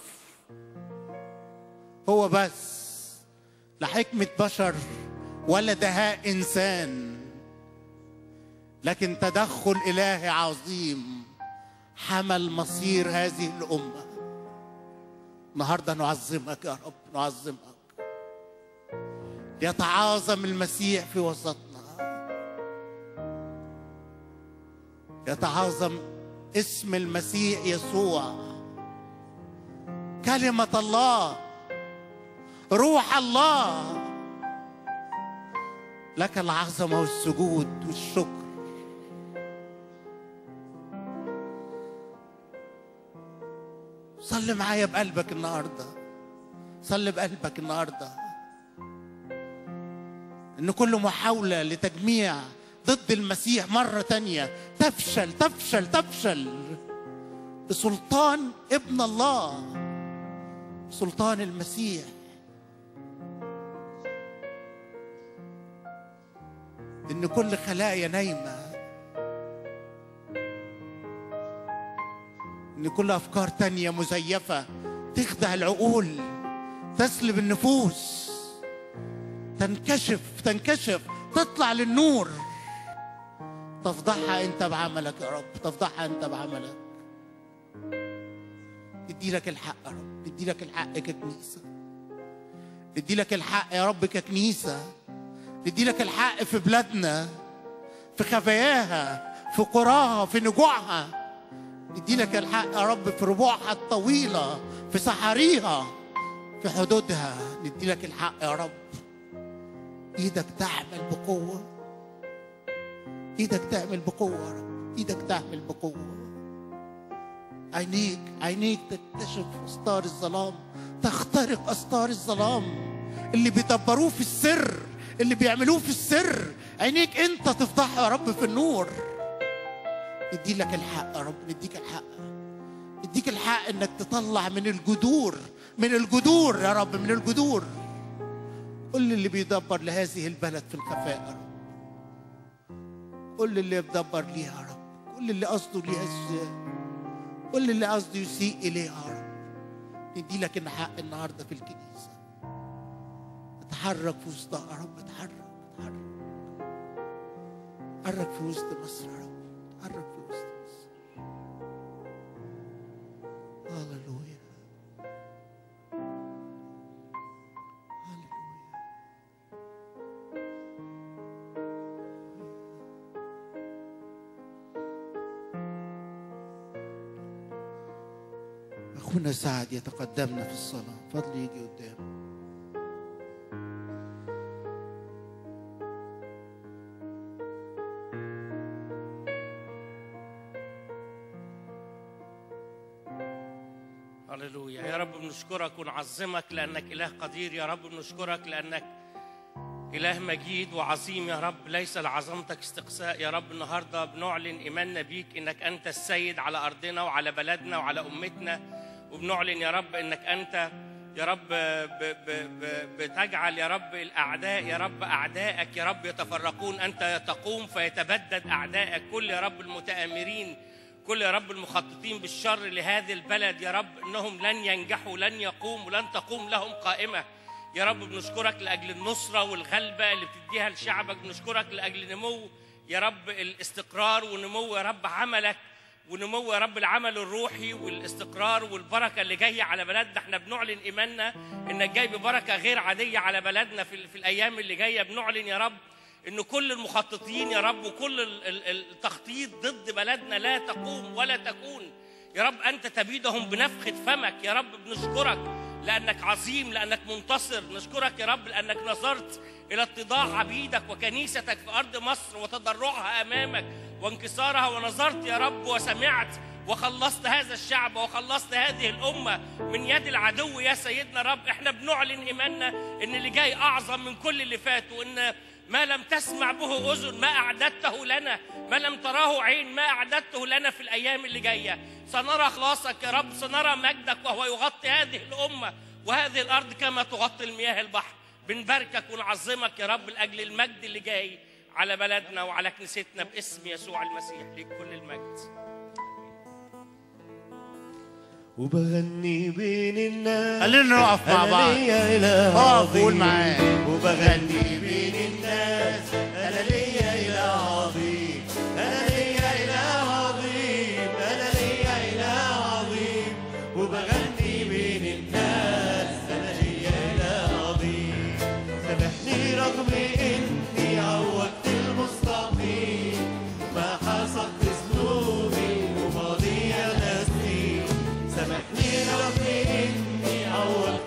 هو بس لا حكمة بشر ولا دهاء إنسان لكن تدخل إلهي عظيم حمل مصير هذه الأمة النهاردة نعظمك يا رب نعظمك يتعاظم المسيح في وسطنا يتعاظم اسم المسيح يسوع كلمة الله روح الله لك العظمة والسجود والشكر صلي معايا بقلبك النهارده صلي بقلبك النهارده ان كل محاولة لتجميع ضد المسيح مرة تانية تفشل تفشل تفشل بسلطان ابن الله سلطان المسيح ان كل خلايا نايمه ان كل افكار تانية مزيفه تخدع العقول تسلب النفوس تنكشف تنكشف تطلع للنور تفضحها انت بعملك يا رب تفضحها انت بعملك ادي لك الحق يا رب ادي لك الحق ككنيسه ادي لك الحق يا رب ككنيسه ندي لك الحق في بلادنا في خفاياها في قراها في نجوعها ندي لك الحق يا رب في ربوعها الطويلة في صحاريها في حدودها ندي لك الحق يا رب ايدك تعمل بقوة ايدك تعمل بقوة يا رب ايدك تعمل بقوة عينيك عينيك تكتشف استار الظلام تخترق استار الظلام اللي بيدبروه في السر اللي بيعملوه في السر عينيك انت تفتحها يا رب في النور ندي لك الحق يا رب نديك الحق نديك الحق انك تطلع من الجذور من الجذور يا رب من الجذور كل اللي بيدبر لهذه البلد في الخفاء يا رب كل اللي بيدبر ليها يا رب كل اللي قصده ليها الشيء كل اللي قصده يسيء اليها يا رب ندي لك الحق النهارده في الكنيسه اتحرك في وسطها يا رب اتحرك اتحرك اتحرك في وسط مصر يا رب اتحرك في وسط مصر هللويا أخونا سعد يتقدمنا في الصلاة فضل يجي قدام هللويا يا رب بنشكرك ونعظمك لأنك إله قدير يا رب بنشكرك لأنك إله مجيد وعظيم يا رب ليس لعظمتك استقصاء يا رب النهاردة بنعلن إيماننا بيك إنك أنت السيد على أرضنا وعلى بلدنا وعلى أمتنا وبنعلن يا رب إنك أنت يا رب ب ب ب بتجعل يا رب الأعداء يا رب أعدائك يا رب يتفرقون أنت تقوم فيتبدد أعدائك كل يا رب المتآمرين كل يا رب المخططين بالشر لهذه البلد يا رب انهم لن ينجحوا لن يقوموا لن تقوم لهم قائمه يا رب بنشكرك لاجل النصره والغلبه اللي بتديها لشعبك بنشكرك لاجل نمو يا رب الاستقرار ونمو يا رب عملك ونمو يا رب العمل الروحي والاستقرار والبركه اللي جايه على بلدنا احنا بنعلن ايماننا انك جاي ببركه غير عاديه على بلدنا في, في الايام اللي جايه بنعلن يا رب ان كل المخططين يا رب وكل ال- ال- التخطيط ضد بلدنا لا تقوم ولا تكون يا رب انت تبيدهم بنفخه فمك يا رب بنشكرك لانك عظيم لانك منتصر نشكرك يا رب لانك نظرت الى اتضاع عبيدك وكنيستك في ارض مصر وتضرعها امامك وانكسارها ونظرت يا رب وسمعت وخلصت هذا الشعب وخلصت هذه الامه من يد العدو يا سيدنا رب احنا بنعلن ايماننا ان اللي جاي اعظم من كل اللي فات وان ما لم تسمع به اذن ما اعددته لنا ما لم تراه عين ما اعددته لنا في الايام اللي جايه سنرى خلاصك يا رب سنرى مجدك وهو يغطي هذه الامه وهذه الارض كما تغطي المياه البحر بنباركك ونعظمك يا رب لاجل المجد اللي جاي على بلدنا وعلى كنيستنا باسم يسوع المسيح ليك كل المجد وبغني بين الناس خلينا نقف مع أنا بعض. ليا إله اقف وقول عظيم. معايا. وبغني بين الناس أنا ليا إله عظيم أنا ليا إله عظيم أنا ليا إله عظيم وبغني بين الناس أنا ليا إله عظيم سامحني رغم إني عوجت المستقيم ما حصدت ذنوبي وماضية ناسي سامحني رغم إني عوجت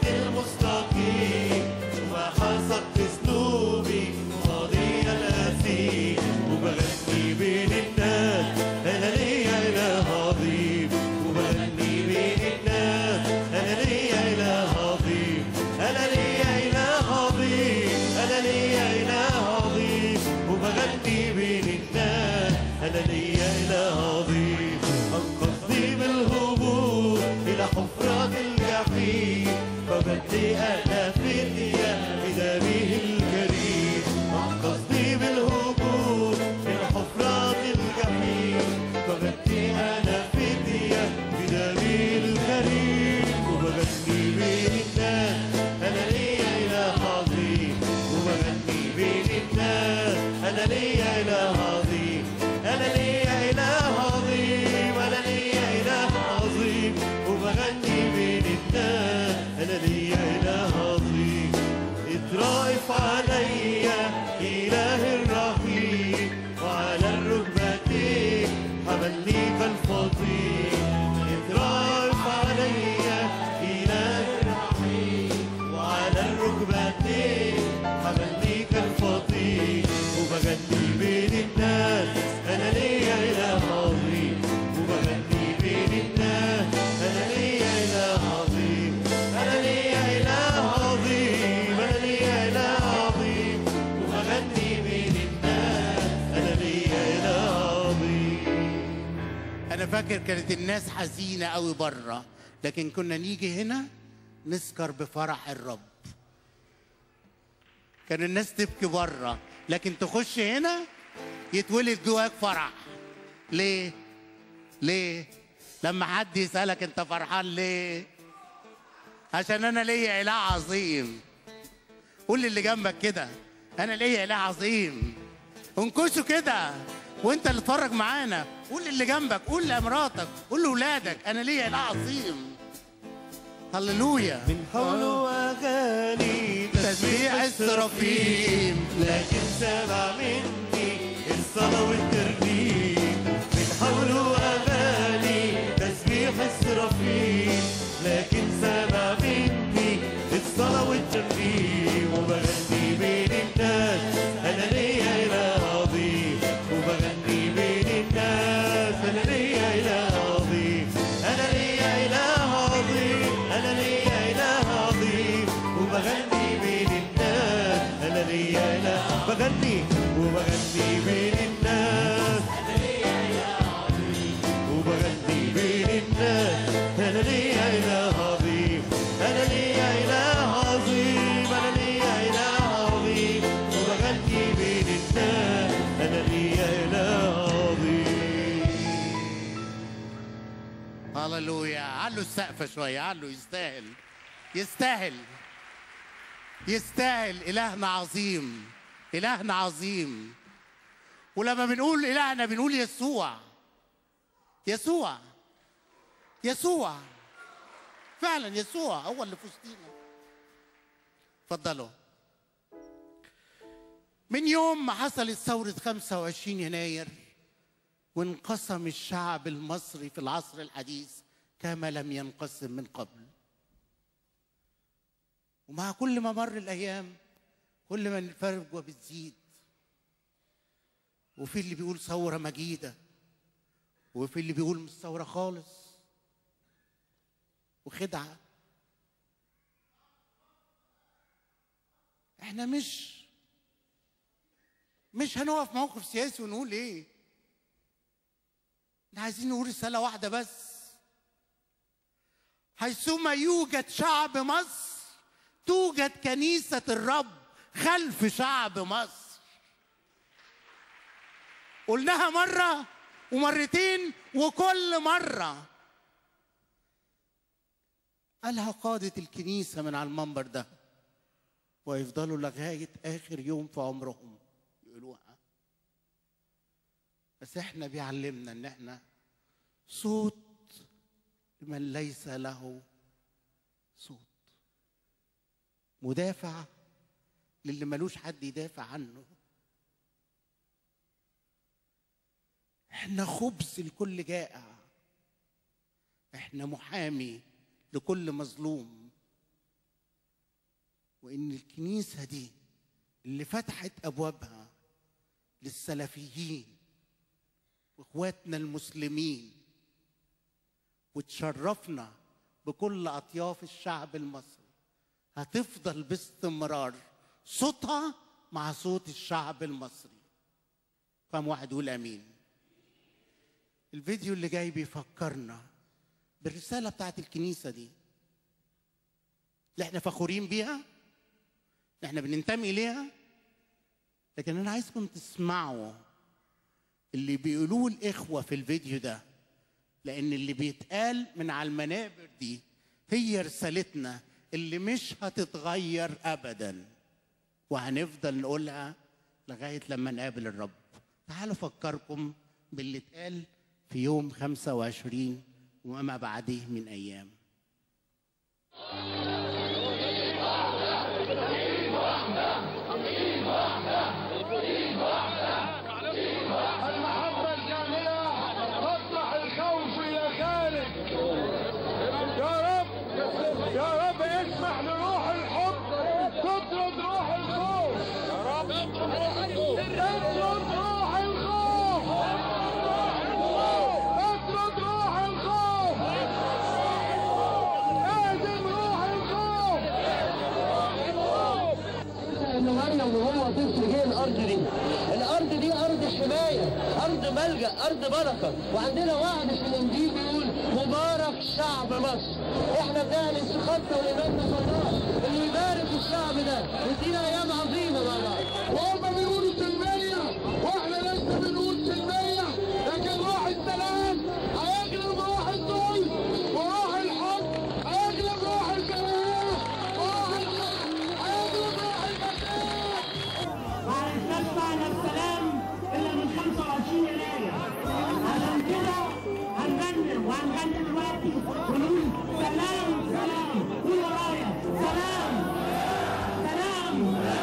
المستقيم وما حصدت ذنوبي وماضية ناسي وبغني بين الناس أنا ليا إله عظيم وبغني بين الناس أنا ليا إله عظيم أنا ليا إله عظيم أنا ليا إله عظيم وبغني بين الناس أنا ليا إله عظيم أنقذني من الهبوط إلى حفرة الجحيم فبدي أنا فدية بدمه الكريم أنقذني من الهبوط إلى حفرة الجحيم فبدي أنا فدية بدمه الكريم وبغني بين الناس أنا ليا إله عظيم وبغني بين الناس أنا ليا إله عظيم أنا ليا إله عظيم أنا ليا إله عظيم وبغني بين الناس أنا ليا إله عظيم اترائف عليا إله الرحيم وعلى الركبتين حملني كالفطير اترائف عليا إله الرحيم وعلى الركبتين حملني كالفطير وبغني بين الناس أنا ليا إله عظيم وبغني بين الناس أنا ليا إله عظيم أنا ليا إله عظيم أنا ليا إله عظيم وبغني بين الناس أنا ليا إله عظيم انا فاكر كانت الناس حزينه قوي بره لكن كنا نيجي هنا نسكر بفرح الرب كان الناس تبكي بره لكن تخش هنا يتولد جواك فرح ليه ليه لما حد يسالك انت فرحان ليه عشان انا ليا اله عظيم قول للي جنبك كده انا ليا اله عظيم انكشوا كده وانت اللي اتفرج معانا قول للي جنبك قول لمراتك قول لاولادك انا ليا اله عظيم هللويا من حوله أغاني تسبيح السرافيم لكن سمع مني الصلاة والترنيم من حوله أغاني تسبيح السرافيم لكن سمع مني الصلاة والترنيم وبغني بين الناس أنا ليا إله عظيم وبغني بين الناس أنا ليا إله عظيم أنا ليا إله عظيم أنا ليا إله عظيم وبغني بين الناس أنا ليا إله بغني وبغني بين الناس أنا ليا إله عظيم وبغني بين الناس أنا ليا إله عظيم أنا ليا إله عظيم أنا ليا إله عظيم وبغني بين الناس أنا ليا إله عظيم السقف شويه علوا يستاهل يستاهل يستاهل الهنا عظيم الهنا عظيم ولما بنقول الهنا بنقول يسوع يسوع يسوع فعلا يسوع هو اللي في وسطينا اتفضلوا من يوم ما حصلت ثورة 25 يناير وانقسم الشعب المصري في العصر الحديث كما لم ينقسم من قبل ومع كل ما مر الأيام كل ما الفجوة بتزيد وفي اللي بيقول ثورة مجيدة وفي اللي بيقول مش ثورة خالص وخدعة احنا مش مش هنقف موقف سياسي ونقول ايه احنا عايزين نقول رسالة واحدة بس حيثما يوجد شعب مصر توجد كنيسة الرب خلف شعب مصر قلناها مرة ومرتين وكل مرة قالها قادة الكنيسة من على المنبر ده ويفضلوا لغاية آخر يوم في عمرهم يقولوها بس احنا بيعلمنا ان احنا صوت لمن ليس له صوت مدافع للي ملوش حد يدافع عنه احنا خبز لكل جائع احنا محامي لكل مظلوم وان الكنيسه دي اللي فتحت ابوابها للسلفيين واخواتنا المسلمين وتشرفنا بكل اطياف الشعب المصري هتفضل باستمرار صوتها مع صوت الشعب المصري كم واحد يقول امين الفيديو اللي جاي بيفكرنا بالرساله بتاعت الكنيسه دي اللي احنا فخورين بيها اللي احنا بننتمي اليها لكن انا عايزكم تسمعوا اللي بيقولوه الاخوه في الفيديو ده لان اللي بيتقال من على المنابر دي هي رسالتنا اللي مش هتتغير ابدا وهنفضل نقولها لغايه لما نقابل الرب تعالوا افكركم باللي اتقال في يوم 25 وما بعديه من ايام المحبة الكاملة تطرح الخوف إلى خارج يا رب يا رب اسمح لروح الحب تطرد روح الخوف يا رب اطرد روح الخوف اطرد روح الخوف اطرد روح الخوف اهزم روح الخوف ان مريم وهو طفل جه الارض دي الارض دي ارض حمايه ارض ملجا ارض بركه وعندنا وعد في الانجيل بيقول مبارك شعب مصر احنا بنعلن ثقتنا وايماننا في الله اللي يبارك الشعب ده ويدينا ايام عظيمه مع بعض وهم بيقولوا سلمية واحنا لسه بنقول سلمية لكن روح السلام هيغلب روح الظلم وروح الحب هيغلب روح الكراهية وروح الحب هيغلب روح البشر وعلى نسمع السلام الا من 25 يناير عشان كده هنغني وهنغني دلوقتي ونقول سلام سلام قول ورايا سلام سلام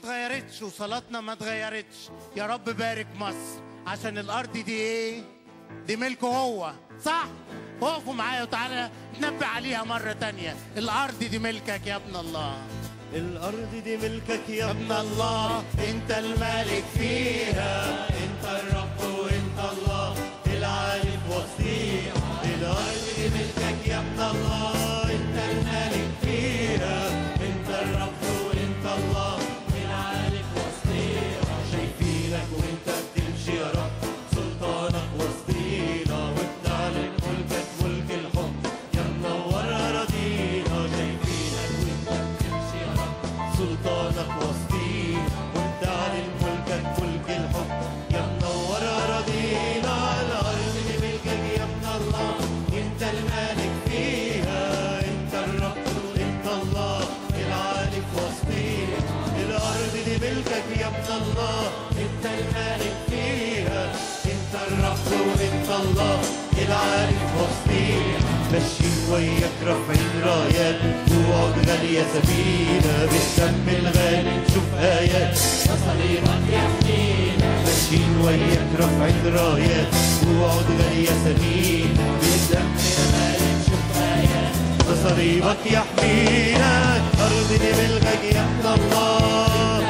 اتغيرتش وصلاتنا ما اتغيرتش يا رب بارك مصر عشان الارض دي ايه دي ملكه هو صح وقفوا معايا وتعالى نتنبه عليها مرة تانية الارض دي ملكك يا ابن الله الأرض دي ملكك يا ابن الله انت الملك فيها انت الرب وانت الله العالي في وسطيها الأرض دي ملكك يا ابن الله انت الملك فيها انت الرب وانت الله العالي في وسطيها شايفينك وانت بتمشي يا رب سلطانك وسطينا وبتعلن ملكك ملك الحب يا منور أراضينا شايفينك وانت بتمشي يا رب سلطانك وسطينا وبتعلن ملكك ملك الحب يا منور أراضينا الأرض دي ملكك يا ابن الله انت الملك فيها انت الرب وانت الله العالي في وسطينا الأرض دي ملكك يا ابن الله انت الملك فيها انت الرب وانت الله العالي في وسطينا ماشيين وياك رافعين رايات وعود غالية سفينة بالدم الغالي نشوف آيات مصاريفك يحمينا ماشيين وياك رافعين رايات وعود غالية سفينة بالدم الغالي نشوف آيات مصاريفك يحمينا الأرض دي ملكك يا ابن الله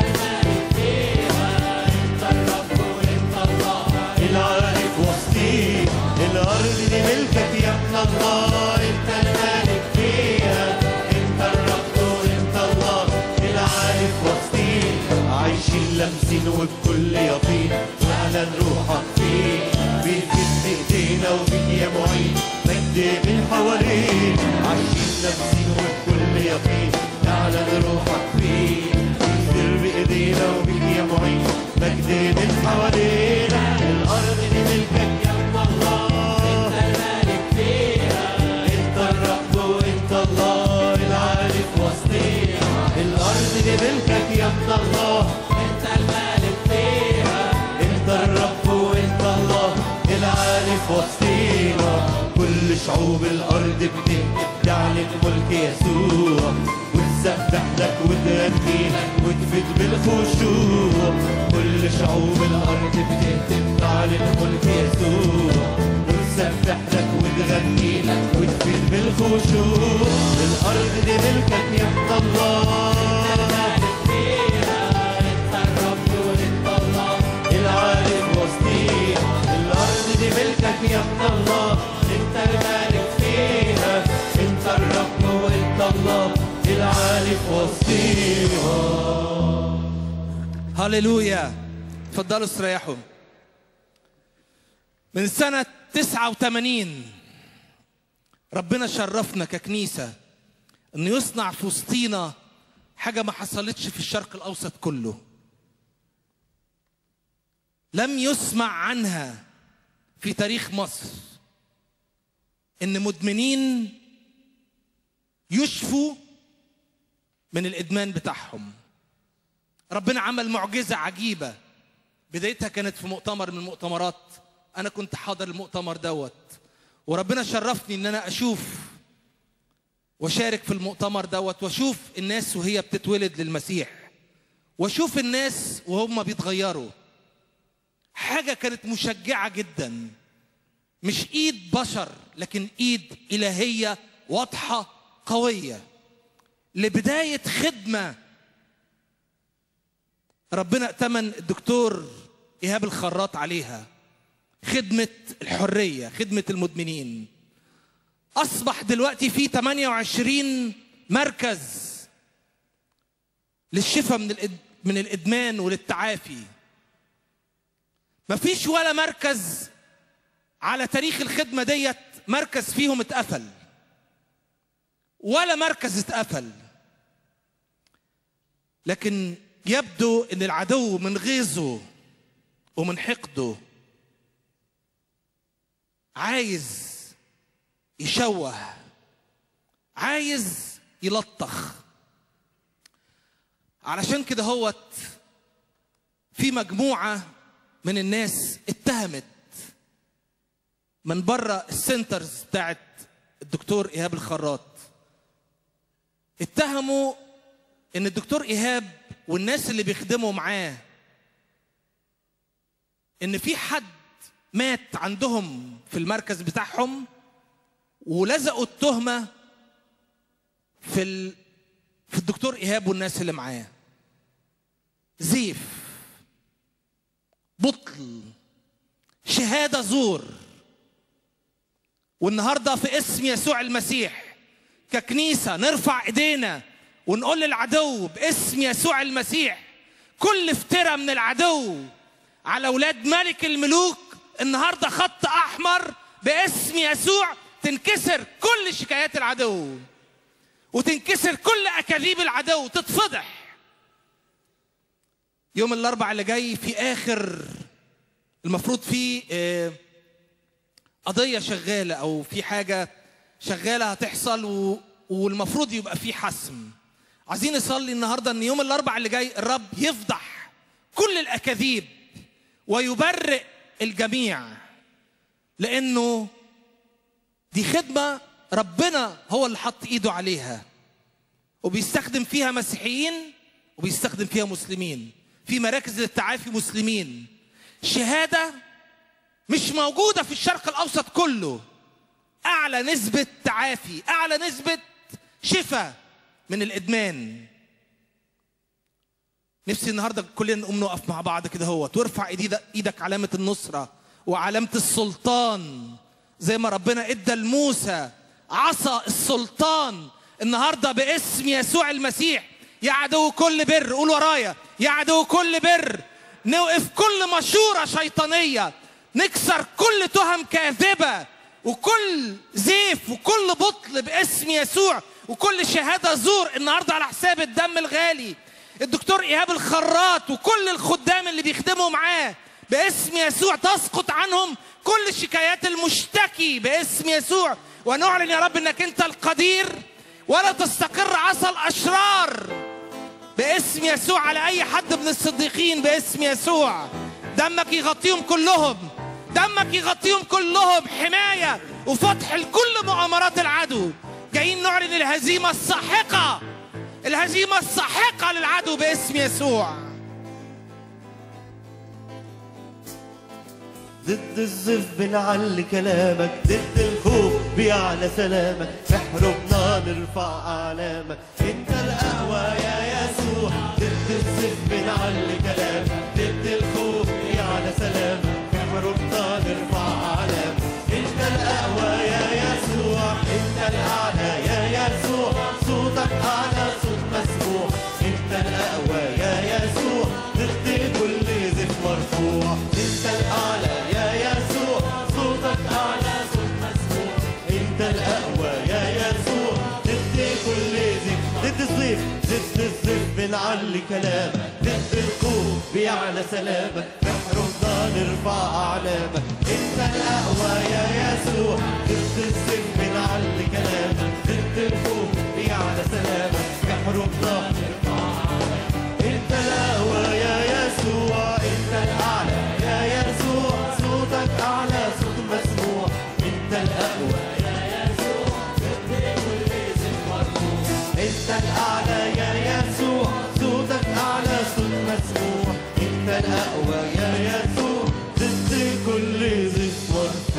العالي في وسطينا الأرض دي ملكك يا ابن الله انت الملك فيها انت الرب وانت الله العالي في وسطينا عايشين لامسين وبكل يقين واعلن روحك فينا بيفيد بايدينا وبيك يا معين مجد من حوالينا عايشين لامسين وبكل يقين اعلن روحك فينا بيفيد بايدينا وبيك يا معين مجد من حوالينا الارض دي ملكك يا ابن الله انت الملك فيها انت الرب وانت الله العالي في وسطينا الارض دي ملكك يا ابن الله انت الملك فيها انت الرب وانت الله العالي في وسطينا كل شعوب الارض بتهتف تعلن ملك يسوع وتسبح لك وتغني لك وتفيد بالخشوع كل شعوب الارض بتهتف تعلن ملك يسوع وتسبح لك وتغني لك وتفيد بالخشوع الارض دي ملكك يا ابن الله العالي في وسطينا الارض دي ملكك يا ابن الله انت الملك فيها انت الرب وانت الله العالي في وسطينا هللويا اتفضلوا استريحوا من سنة 89 ربنا شرفنا ككنيسة انه يصنع في وسطينا حاجة ما حصلتش في الشرق الأوسط كله لم يسمع عنها في تاريخ مصر ان مدمنين يشفوا من الادمان بتاعهم ربنا عمل معجزه عجيبه بدايتها كانت في مؤتمر من المؤتمرات انا كنت حاضر المؤتمر دوت وربنا شرفني ان انا اشوف واشارك في المؤتمر دوت واشوف الناس وهي بتتولد للمسيح واشوف الناس وهم بيتغيروا حاجه كانت مشجعه جدا مش ايد بشر لكن ايد الهيه واضحه قويه لبدايه خدمه ربنا ائتمن الدكتور ايهاب الخراط عليها خدمه الحريه خدمه المدمنين اصبح دلوقتي في 28 مركز للشفاء من الإد... من الادمان وللتعافي مفيش ولا مركز على تاريخ الخدمه ديت مركز فيهم اتقفل ولا مركز اتقفل لكن يبدو ان العدو من غيظه ومن حقده عايز يشوه عايز يلطخ علشان كده هوت في مجموعة من الناس اتهمت من بره السنترز بتاعت الدكتور إيهاب الخراط اتهموا ان الدكتور إيهاب والناس اللي بيخدموا معاه ان في حد مات عندهم في المركز بتاعهم ولزقوا التهمه في ال... في الدكتور ايهاب والناس اللي معاه زيف بطل شهاده زور والنهارده في اسم يسوع المسيح ككنيسه نرفع ايدينا ونقول للعدو باسم يسوع المسيح كل افتراء من العدو على اولاد ملك الملوك النهارده خط احمر باسم يسوع تنكسر كل شكايات العدو وتنكسر كل اكاذيب العدو تتفضح يوم الاربع اللي جاي في اخر المفروض في آه، قضيه شغاله او في حاجه شغاله هتحصل و... والمفروض يبقى في حسم عايزين نصلي النهارده ان يوم الاربع اللي جاي الرب يفضح كل الاكاذيب ويبرئ الجميع لانه دي خدمه ربنا هو اللي حط ايده عليها وبيستخدم فيها مسيحيين وبيستخدم فيها مسلمين في مراكز للتعافي مسلمين شهاده مش موجوده في الشرق الاوسط كله اعلى نسبه تعافي اعلى نسبه شفاء من الادمان نفسي النهارده كلنا نقوم نقف مع بعض كده هو وارفع ايدك ايدك علامه النصره وعلامه السلطان زي ما ربنا ادى لموسى عصا السلطان النهارده باسم يسوع المسيح يا عدو كل بر قول ورايا يا عدو كل بر نوقف كل مشوره شيطانيه نكسر كل تهم كاذبه وكل زيف وكل بطل باسم يسوع وكل شهاده زور النهارده على حساب الدم الغالي الدكتور ايهاب الخراط وكل الخدام اللي بيخدموا معاه باسم يسوع تسقط عنهم كل شكايات المشتكي باسم يسوع ونعلن يا رب انك انت القدير ولا تستقر عصا الاشرار باسم يسوع على اي حد من الصديقين باسم يسوع دمك يغطيهم كلهم دمك يغطيهم كلهم حمايه وفتح لكل مؤامرات العدو جايين نعلن الهزيمه الساحقه الهزيمه الساحقه للعدو باسم يسوع ضد الزف بنعلي كلامك ضد الخوف بيعلى سلامك في حروبنا نرفع اعلامك انت القهوة يا يسوع ضد الزف بنعلي كلامك ضد الخوف بيعلى سلامك في حروبنا نرفع اعلامك انت القهوة يا يسوع انت الاعلى يا يسوع صوتك اعلى صوت مسموع انت القهوة يا يسوع ضد كل زف مرفوع انت الاعلى يا يسوع صوتك اعلى صوت مسموع انت الاقوى يا يسوع ضد كل زف ضد الزيف ضد الزيف بنعلي كلامك ضد الخوف بيعلى سلامك بحرمنا نرفع اعلامك انت الاقوى يا يسوع ضد الزيف بنعلي كلامك ضد الخوف بيعلى سلامك بحرمنا نرفع اعلامك انت الاقوى يا يسوع انت الاعلى يا يسوع صوتك اعلى صوت مسموع انت الاقوى يا يسوع ضد كل اسم مرفوع انت الاعلى يا يسوع صوتك اعلى صوت مسموع انت الاقوى يا يسوع ضد كل اسم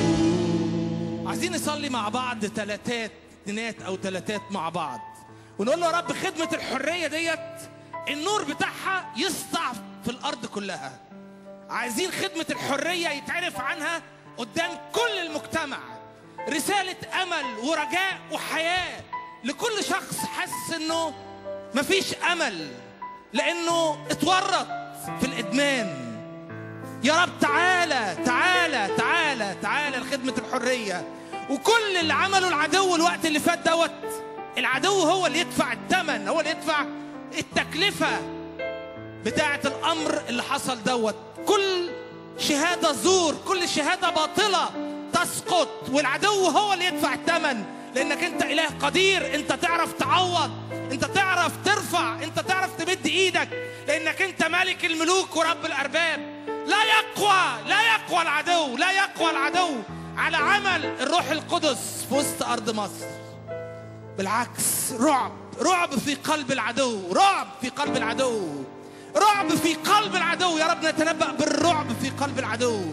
مرفوع عايزين نصلي مع بعض تلاتات اتنينات او تلاتات مع بعض ونقول له يا رب خدمة الحرية ديت النور بتاعها يسطع في الأرض كلها عايزين خدمة الحرية يتعرف عنها قدام كل المجتمع رسالة أمل ورجاء وحياة لكل شخص حاسس إنه مفيش أمل لأنه اتورط في الإدمان يا رب تعالى تعالى تعالى تعالى لخدمة الحرية وكل اللي عمله العدو الوقت اللي فات دوت العدو هو اللي يدفع الثمن هو اللي يدفع التكلفة بتاعة الأمر اللي حصل دوت كل شهادة زور كل شهادة باطلة تسقط والعدو هو اللي يدفع الثمن لأنك أنت إله قدير أنت تعرف تعوض أنت تعرف ترفع أنت تعرف تمد إيدك لأنك أنت ملك الملوك ورب الأرباب لا يقوى لا يقوى العدو لا يقوى العدو على عمل الروح القدس في وسط أرض مصر بالعكس رعب رعب في قلب العدو رعب في قلب العدو رعب في قلب العدو يا رب نتنبأ بالرعب في قلب العدو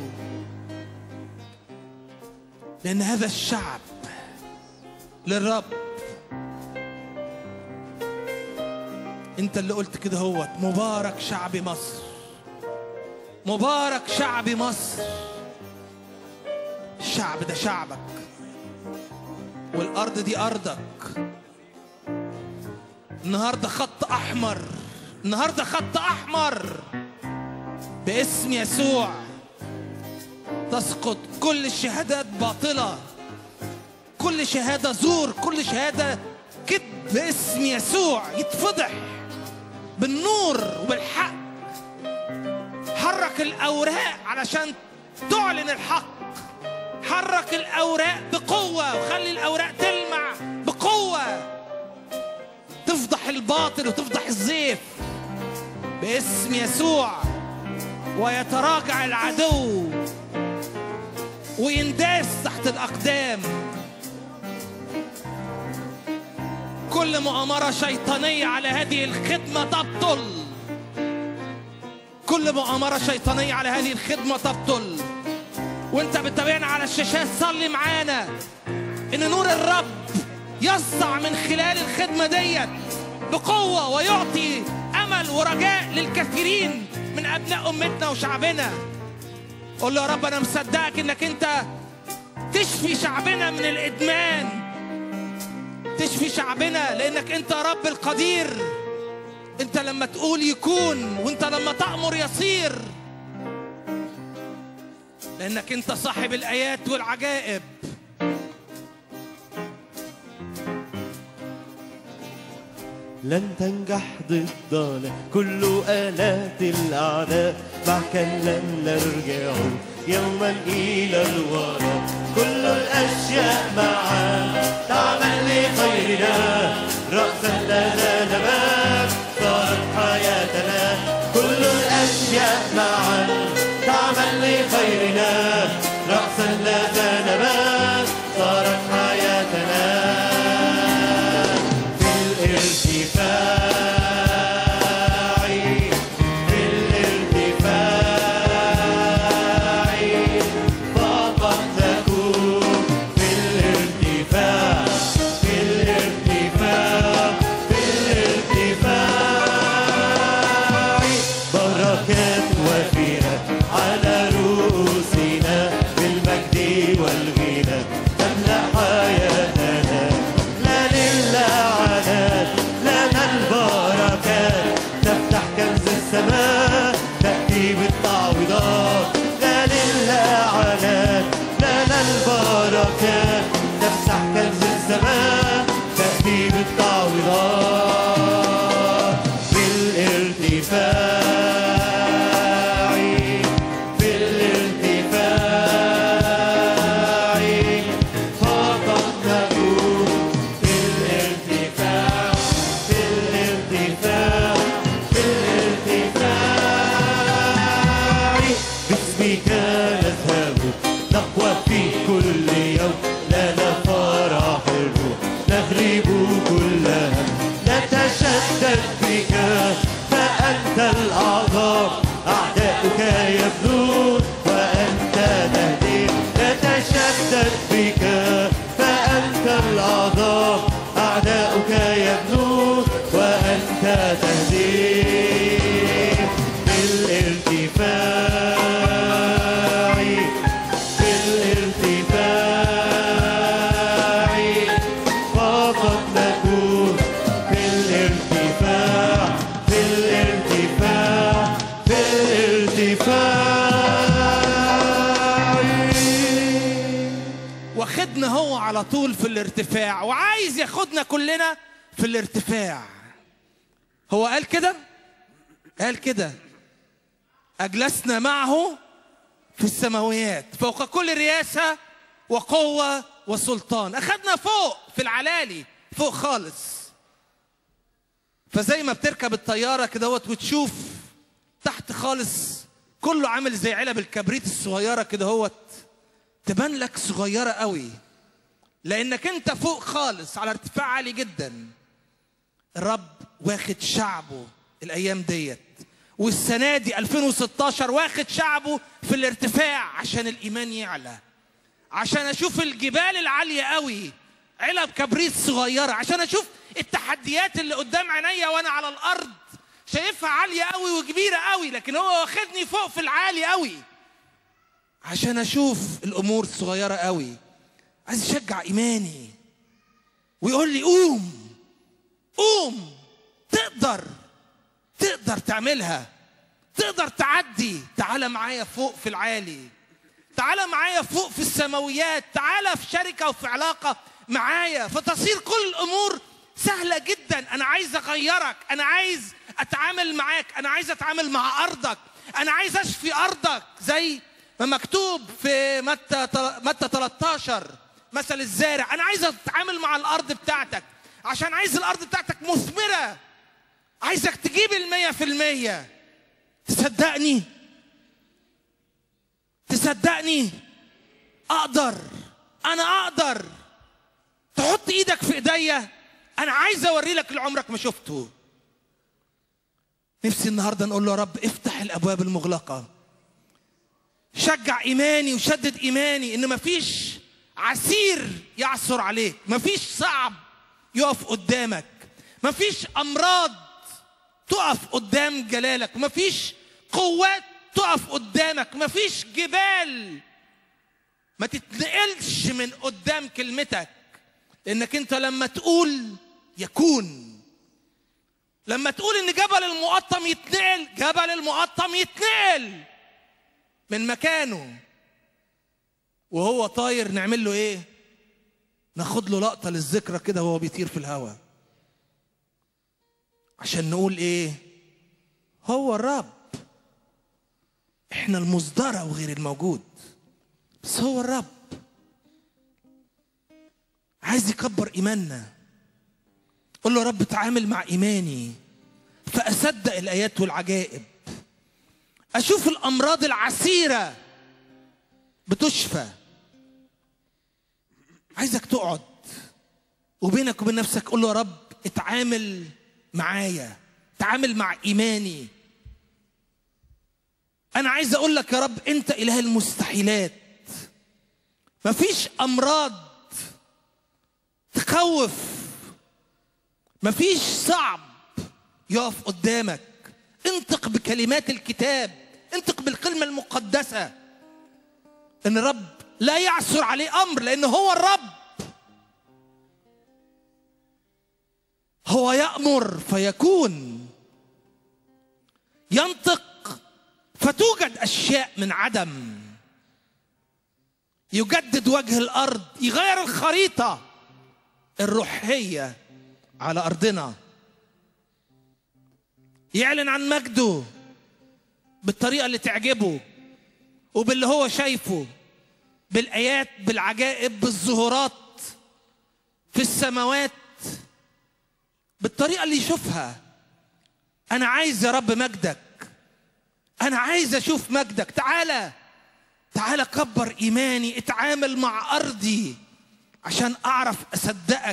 لأن هذا الشعب للرب انت اللي قلت كده هوت مبارك شعب مصر مبارك شعب مصر الشعب ده شعبك والارض دي ارضك النهارده خط احمر النهارده خط احمر باسم يسوع تسقط كل الشهادات باطله كل شهاده زور كل شهاده كذب باسم يسوع يتفضح بالنور وبالحق حرك الاوراق علشان تعلن الحق حرك الاوراق بقوه وخلي الاوراق تلمع بقوه تفضح الباطل وتفضح الزيف باسم يسوع ويتراجع العدو وينداس تحت الاقدام كل مؤامره شيطانيه على هذه الخدمه تبطل كل مؤامره شيطانيه على هذه الخدمه تبطل وانت بتتابعنا على الشاشات صلي معانا ان نور الرب يسطع من خلال الخدمه ديت بقوه ويعطي امل ورجاء للكثيرين من ابناء امتنا وشعبنا قول له يا رب انا مصدقك انك انت تشفي شعبنا من الادمان تشفي شعبنا لانك انت رب القدير انت لما تقول يكون وانت لما تأمر يصير لانك انت صاحب الايات والعجائب لن تنجح ضدنا كل آلات الأعداء معك لن نرجع يوما إلى الوراء كل الأشياء معا تعمل لخيرنا رأسا لنا نبات صارت حياتنا كل الأشياء معا تعمل لخيرنا رأسا لنا نبات صارت حياتنا في الارتفاع في الارتفاع فقط نكون في الارتفاع في الارتفاع في الارتفاع بركات وفيرة على رؤوسنا بالمجد والغنى تملأ حياتنا لا للعنات لنا البركات تفتح كنز السماء تأتي بالتعويضات لا للعنات لنا البركات تفتح كنز السماء تأتي بالتعويضات بالارتفاع في الارتفاع فقط نكون في الارتفاع في الارتفاع في الارتفاع باسمك نذهب نقوى في كل يوم لنا فرح الروح نغلب كل هم نتشدد بك فأنت الأعظم أعداؤك يبنون وأنت تهدي نتشدد بك فأنت الأعظم أعداؤك يبنون وأنت تهدي بالارتفاع بالارتفاع فقط نكون في الارتفاع في الارتفاع في الارتفاع واخدنا هو على طول في الارتفاع وعايز ياخدنا كلنا في الارتفاع هو قال كده قال كده أجلسنا معه في السماويات فوق كل رياسة وقوة وسلطان أخدنا فوق في العلالي فوق خالص فزي ما بتركب الطيارة كدهوت وتشوف تحت خالص كله عامل زي علب الكبريت الصغيرة كدهوت تبان لك صغيرة قوي لأنك أنت فوق خالص على ارتفاع عالي جدا الرب واخد شعبه الأيام ديت والسنة دي 2016 واخد شعبه في الارتفاع عشان الإيمان يعلى عشان أشوف الجبال العالية قوي علب كبريت صغيرة عشان أشوف التحديات اللي قدام عينيا وأنا على الأرض شايفها عالية قوي وكبيرة قوي لكن هو واخدني فوق في العالي قوي عشان أشوف الأمور الصغيرة قوي عايز يشجع إيماني ويقول لي قوم قوم تقدر تقدر تعملها تقدر تعدي تعالى معايا فوق في العالي تعالى معايا فوق في السماويات تعالى في شركة وفي علاقة معايا فتصير كل الأمور سهلة جدا أنا عايز أغيرك أنا عايز أتعامل معاك أنا عايز أتعامل مع أرضك أنا عايز أشفي أرضك زي ما مكتوب في متى متى 13 مثل الزارع أنا عايز أتعامل مع الأرض بتاعتك عشان عايز الأرض بتاعتك مثمرة عايزك تجيب المية في المية تصدقني تصدقني اقدر انا اقدر تحط ايدك في ايديا انا عايز اوري لك اللي عمرك ما شفته نفسي النهارده نقول له يا رب افتح الابواب المغلقه شجع ايماني وشدد ايماني ان مفيش عسير يعثر عليك مفيش صعب يقف قدامك مفيش امراض تقف قدام جلالك مفيش قوات تقف قدامك مفيش جبال ما تتنقلش من قدام كلمتك لانك انت لما تقول يكون لما تقول ان جبل المقطم يتنقل جبل المقطم يتنقل من مكانه وهو طاير نعمل له ايه ناخد له لقطه للذكرى كده وهو بيطير في الهواء عشان نقول ايه هو الرب احنا المصدرة وغير الموجود بس هو الرب عايز يكبر ايماننا قول له يا رب تعامل مع ايماني فاصدق الايات والعجائب اشوف الامراض العسيره بتشفى عايزك تقعد وبينك وبين نفسك قول له يا رب اتعامل معايا تعامل مع ايماني انا عايز اقول لك يا رب انت اله المستحيلات مفيش امراض تخوف مفيش صعب يقف قدامك انطق بكلمات الكتاب انطق بالكلمه المقدسه ان الرب لا يعثر عليه امر لان هو الرب هو يأمر فيكون ينطق فتوجد أشياء من عدم يجدد وجه الأرض يغير الخريطة الروحية على أرضنا يعلن عن مجده بالطريقة اللي تعجبه وباللي هو شايفه بالآيات بالعجائب بالظهورات في السماوات بالطريقه اللي يشوفها انا عايز يا رب مجدك انا عايز اشوف مجدك تعالى تعالى كبر ايماني اتعامل مع ارضي عشان اعرف اصدقك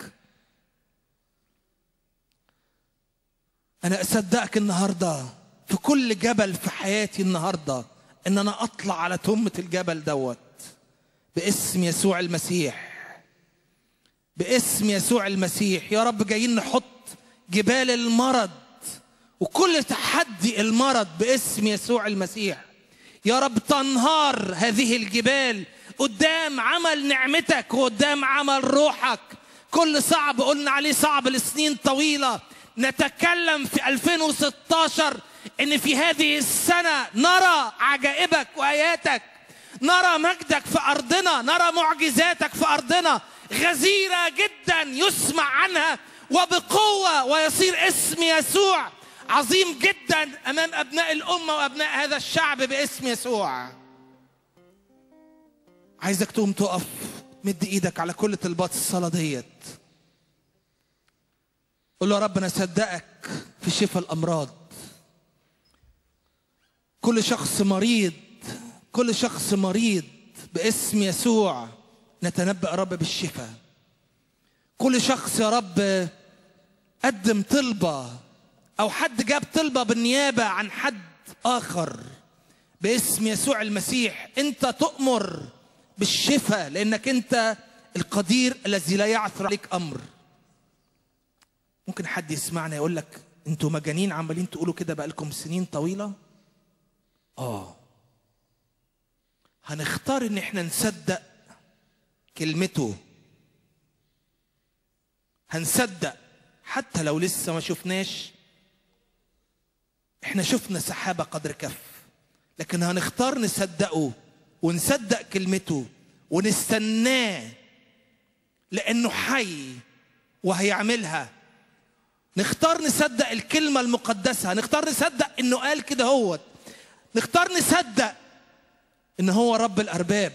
انا اصدقك النهارده في كل جبل في حياتي النهارده ان انا اطلع على تمه الجبل دوت باسم يسوع المسيح باسم يسوع المسيح يا رب جايين نحط جبال المرض وكل تحدي المرض باسم يسوع المسيح يا رب تنهار هذه الجبال قدام عمل نعمتك وقدام عمل روحك كل صعب قلنا عليه صعب لسنين طويلة نتكلم في 2016 ان في هذه السنة نرى عجائبك وآياتك نرى مجدك في أرضنا نرى معجزاتك في أرضنا غزيرة جدا يسمع عنها وبقوة ويصير اسم يسوع عظيم جدا أمام أبناء الأمة وأبناء هذا الشعب باسم يسوع عايزك تقوم تقف مد ايدك على كل طلبات الصلاة ديت قول له يا رب انا اصدقك في شفاء الامراض كل شخص مريض كل شخص مريض باسم يسوع نتنبأ يا رب بالشفاء كل شخص يا رب قدم طلبة او حد جاب طلبه بالنيابه عن حد اخر باسم يسوع المسيح انت تؤمر بالشفاء لانك انت القدير الذي لا يعثر عليك امر ممكن حد يسمعنا يقول لك انتوا مجانين عمالين تقولوا كده بقالكم سنين طويله اه هنختار ان احنا نصدق كلمته هنصدق حتى لو لسه ما شفناش احنا شفنا سحابه قدر كف لكن هنختار نصدقه ونصدق كلمته ونستناه لانه حي وهيعملها نختار نصدق الكلمه المقدسه نختار نصدق انه قال كده هوت نختار نصدق ان هو رب الارباب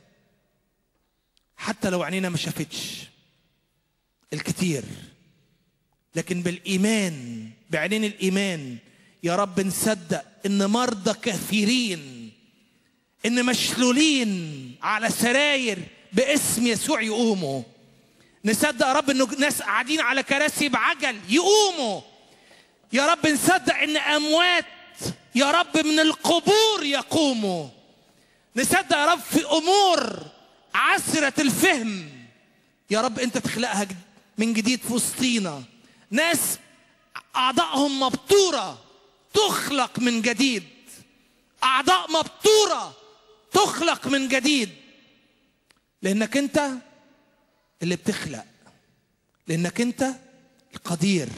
حتى لو عينينا ما شافتش الكتير لكن بالايمان بعينين الايمان يا رب نصدق ان مرضى كثيرين ان مشلولين على سراير باسم يسوع يقوموا نصدق يا رب انه ناس قاعدين على كراسي بعجل يقوموا يا رب نصدق ان اموات يا رب من القبور يقوموا نصدق يا رب في امور عسره الفهم يا رب انت تخلقها جد- من جديد في وسطينا ناس اعضائهم مبتوره تخلق من جديد اعضاء مبتوره تخلق من جديد لانك انت اللي بتخلق لانك انت القدير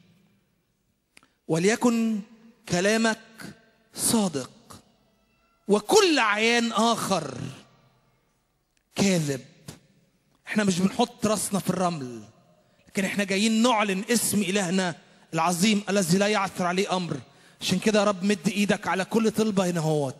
وليكن كلامك صادق وكل عيان اخر كاذب احنا مش بنحط راسنا في الرمل لكن احنا جايين نعلن اسم الهنا العظيم الذي لا يعثر عليه امر عشان كده يا رب مد ايدك على كل طلبه هنا هوت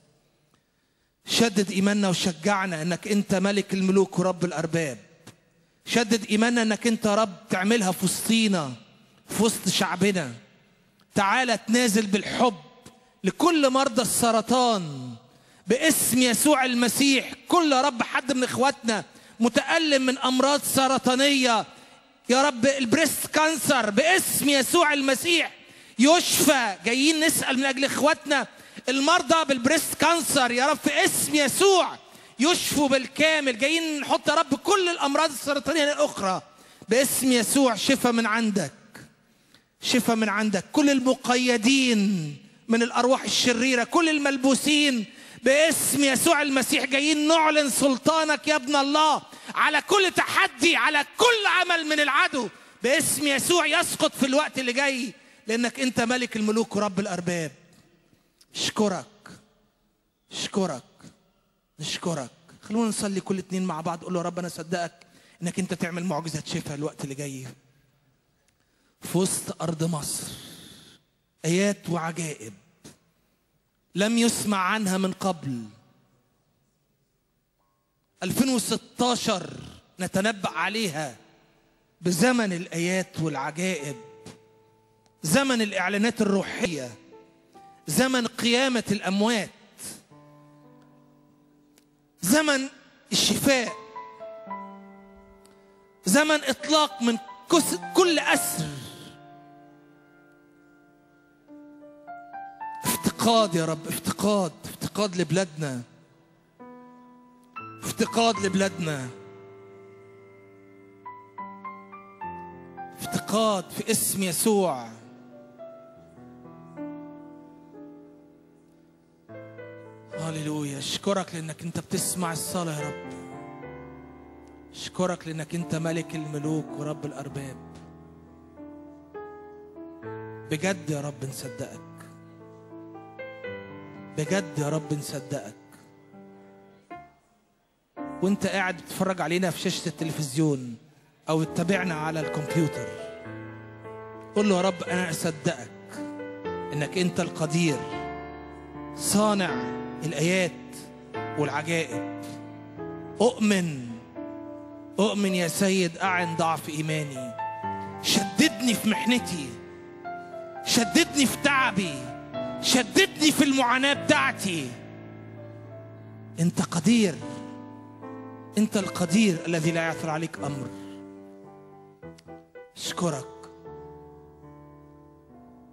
شدد ايماننا وشجعنا انك انت ملك الملوك ورب الارباب شدد ايماننا انك انت يا رب تعملها في وسطينا في وسط شعبنا تعالى تنازل بالحب لكل مرضى السرطان باسم يسوع المسيح كل يا رب حد من اخواتنا متألم من امراض سرطانيه يا رب البريست كانسر باسم يسوع المسيح يشفى جايين نسأل من اجل اخواتنا المرضى بالبريست كانسر يا رب في اسم يسوع يشفوا بالكامل جايين نحط يا رب كل الامراض السرطانيه الاخرى باسم يسوع شفى من عندك شفى من عندك كل المقيدين من الارواح الشريره كل الملبوسين باسم يسوع المسيح جايين نعلن سلطانك يا ابن الله على كل تحدي على كل عمل من العدو باسم يسوع يسقط في الوقت اللي جاي لانك انت ملك الملوك ورب الارباب اشكرك اشكرك نشكرك خلونا نصلي كل اتنين مع بعض قول له يا رب انا اصدقك انك انت تعمل معجزه شفاء الوقت اللي جاي في وسط ارض مصر ايات وعجائب لم يسمع عنها من قبل 2016 نتنبأ عليها بزمن الايات والعجائب زمن الاعلانات الروحيه زمن قيامه الاموات زمن الشفاء زمن اطلاق من كس- كل اسر افتقاد يا رب افتقاد افتقاد لبلادنا افتقاد لبلادنا افتقاد في اسم يسوع هللويا اشكرك لانك انت بتسمع الصلاه يا رب اشكرك لانك انت ملك الملوك ورب الارباب بجد يا رب نصدقك بجد يا رب نصدقك وانت قاعد بتتفرج علينا في شاشة التلفزيون او تتابعنا على الكمبيوتر قول له يا رب انا اصدقك انك انت القدير صانع الايات والعجائب اؤمن اؤمن يا سيد اعن ضعف ايماني شددني في محنتي شددني في تعبي شددني في المعاناه بتاعتي انت قدير انت القدير الذي لا يعثر عليك امر اشكرك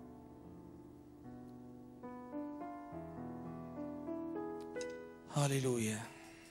هاليلويا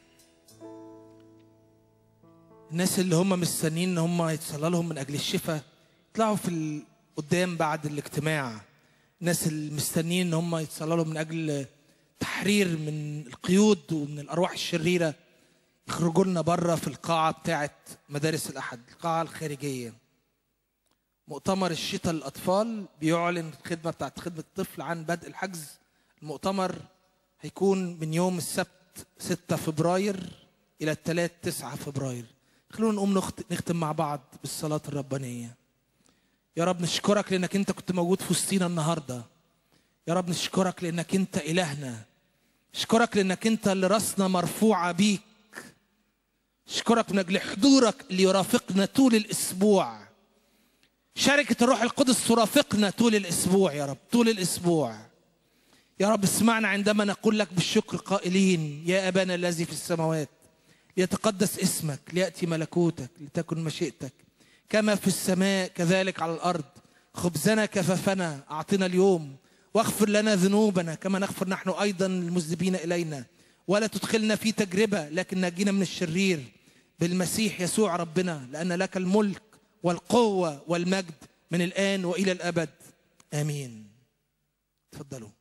الناس اللي هم مستنيين ان هم يتصلى لهم من اجل الشفاء يطلعوا في ال- قدام بعد الاجتماع الناس اللي مستنيين ان هم يتصلى لهم من اجل تحرير من القيود ومن الارواح الشريره يخرجوا لنا بره في القاعه بتاعه مدارس الاحد القاعه الخارجيه مؤتمر الشتاء للاطفال بيعلن الخدمه بتاعت خدمه الطفل عن بدء الحجز المؤتمر هيكون من يوم السبت 6 فبراير الى الثلاث 9 فبراير خلونا نقوم نخت- نختم مع بعض بالصلاه الربانيه يا رب نشكرك لانك انت كنت موجود في وسطينا النهارده يا رب نشكرك لانك انت الهنا اشكرك لانك انت اللي راسنا مرفوعه بيك اشكرك من اجل حضورك اللي يرافقنا طول الاسبوع شركه الروح القدس ترافقنا طول الاسبوع يا رب طول الاسبوع يا رب اسمعنا عندما نقول لك بالشكر قائلين يا ابانا الذي في السماوات ليتقدس اسمك لياتي ملكوتك لتكن مشيئتك كما في السماء كذلك على الارض خبزنا كفافنا اعطنا اليوم واغفر لنا ذنوبنا كما نغفر نحن ايضا المذنبين الينا ولا تدخلنا في تجربه لكن نجينا من الشرير بالمسيح يسوع ربنا لان لك الملك والقوه والمجد من الان والى الابد امين تفضلوا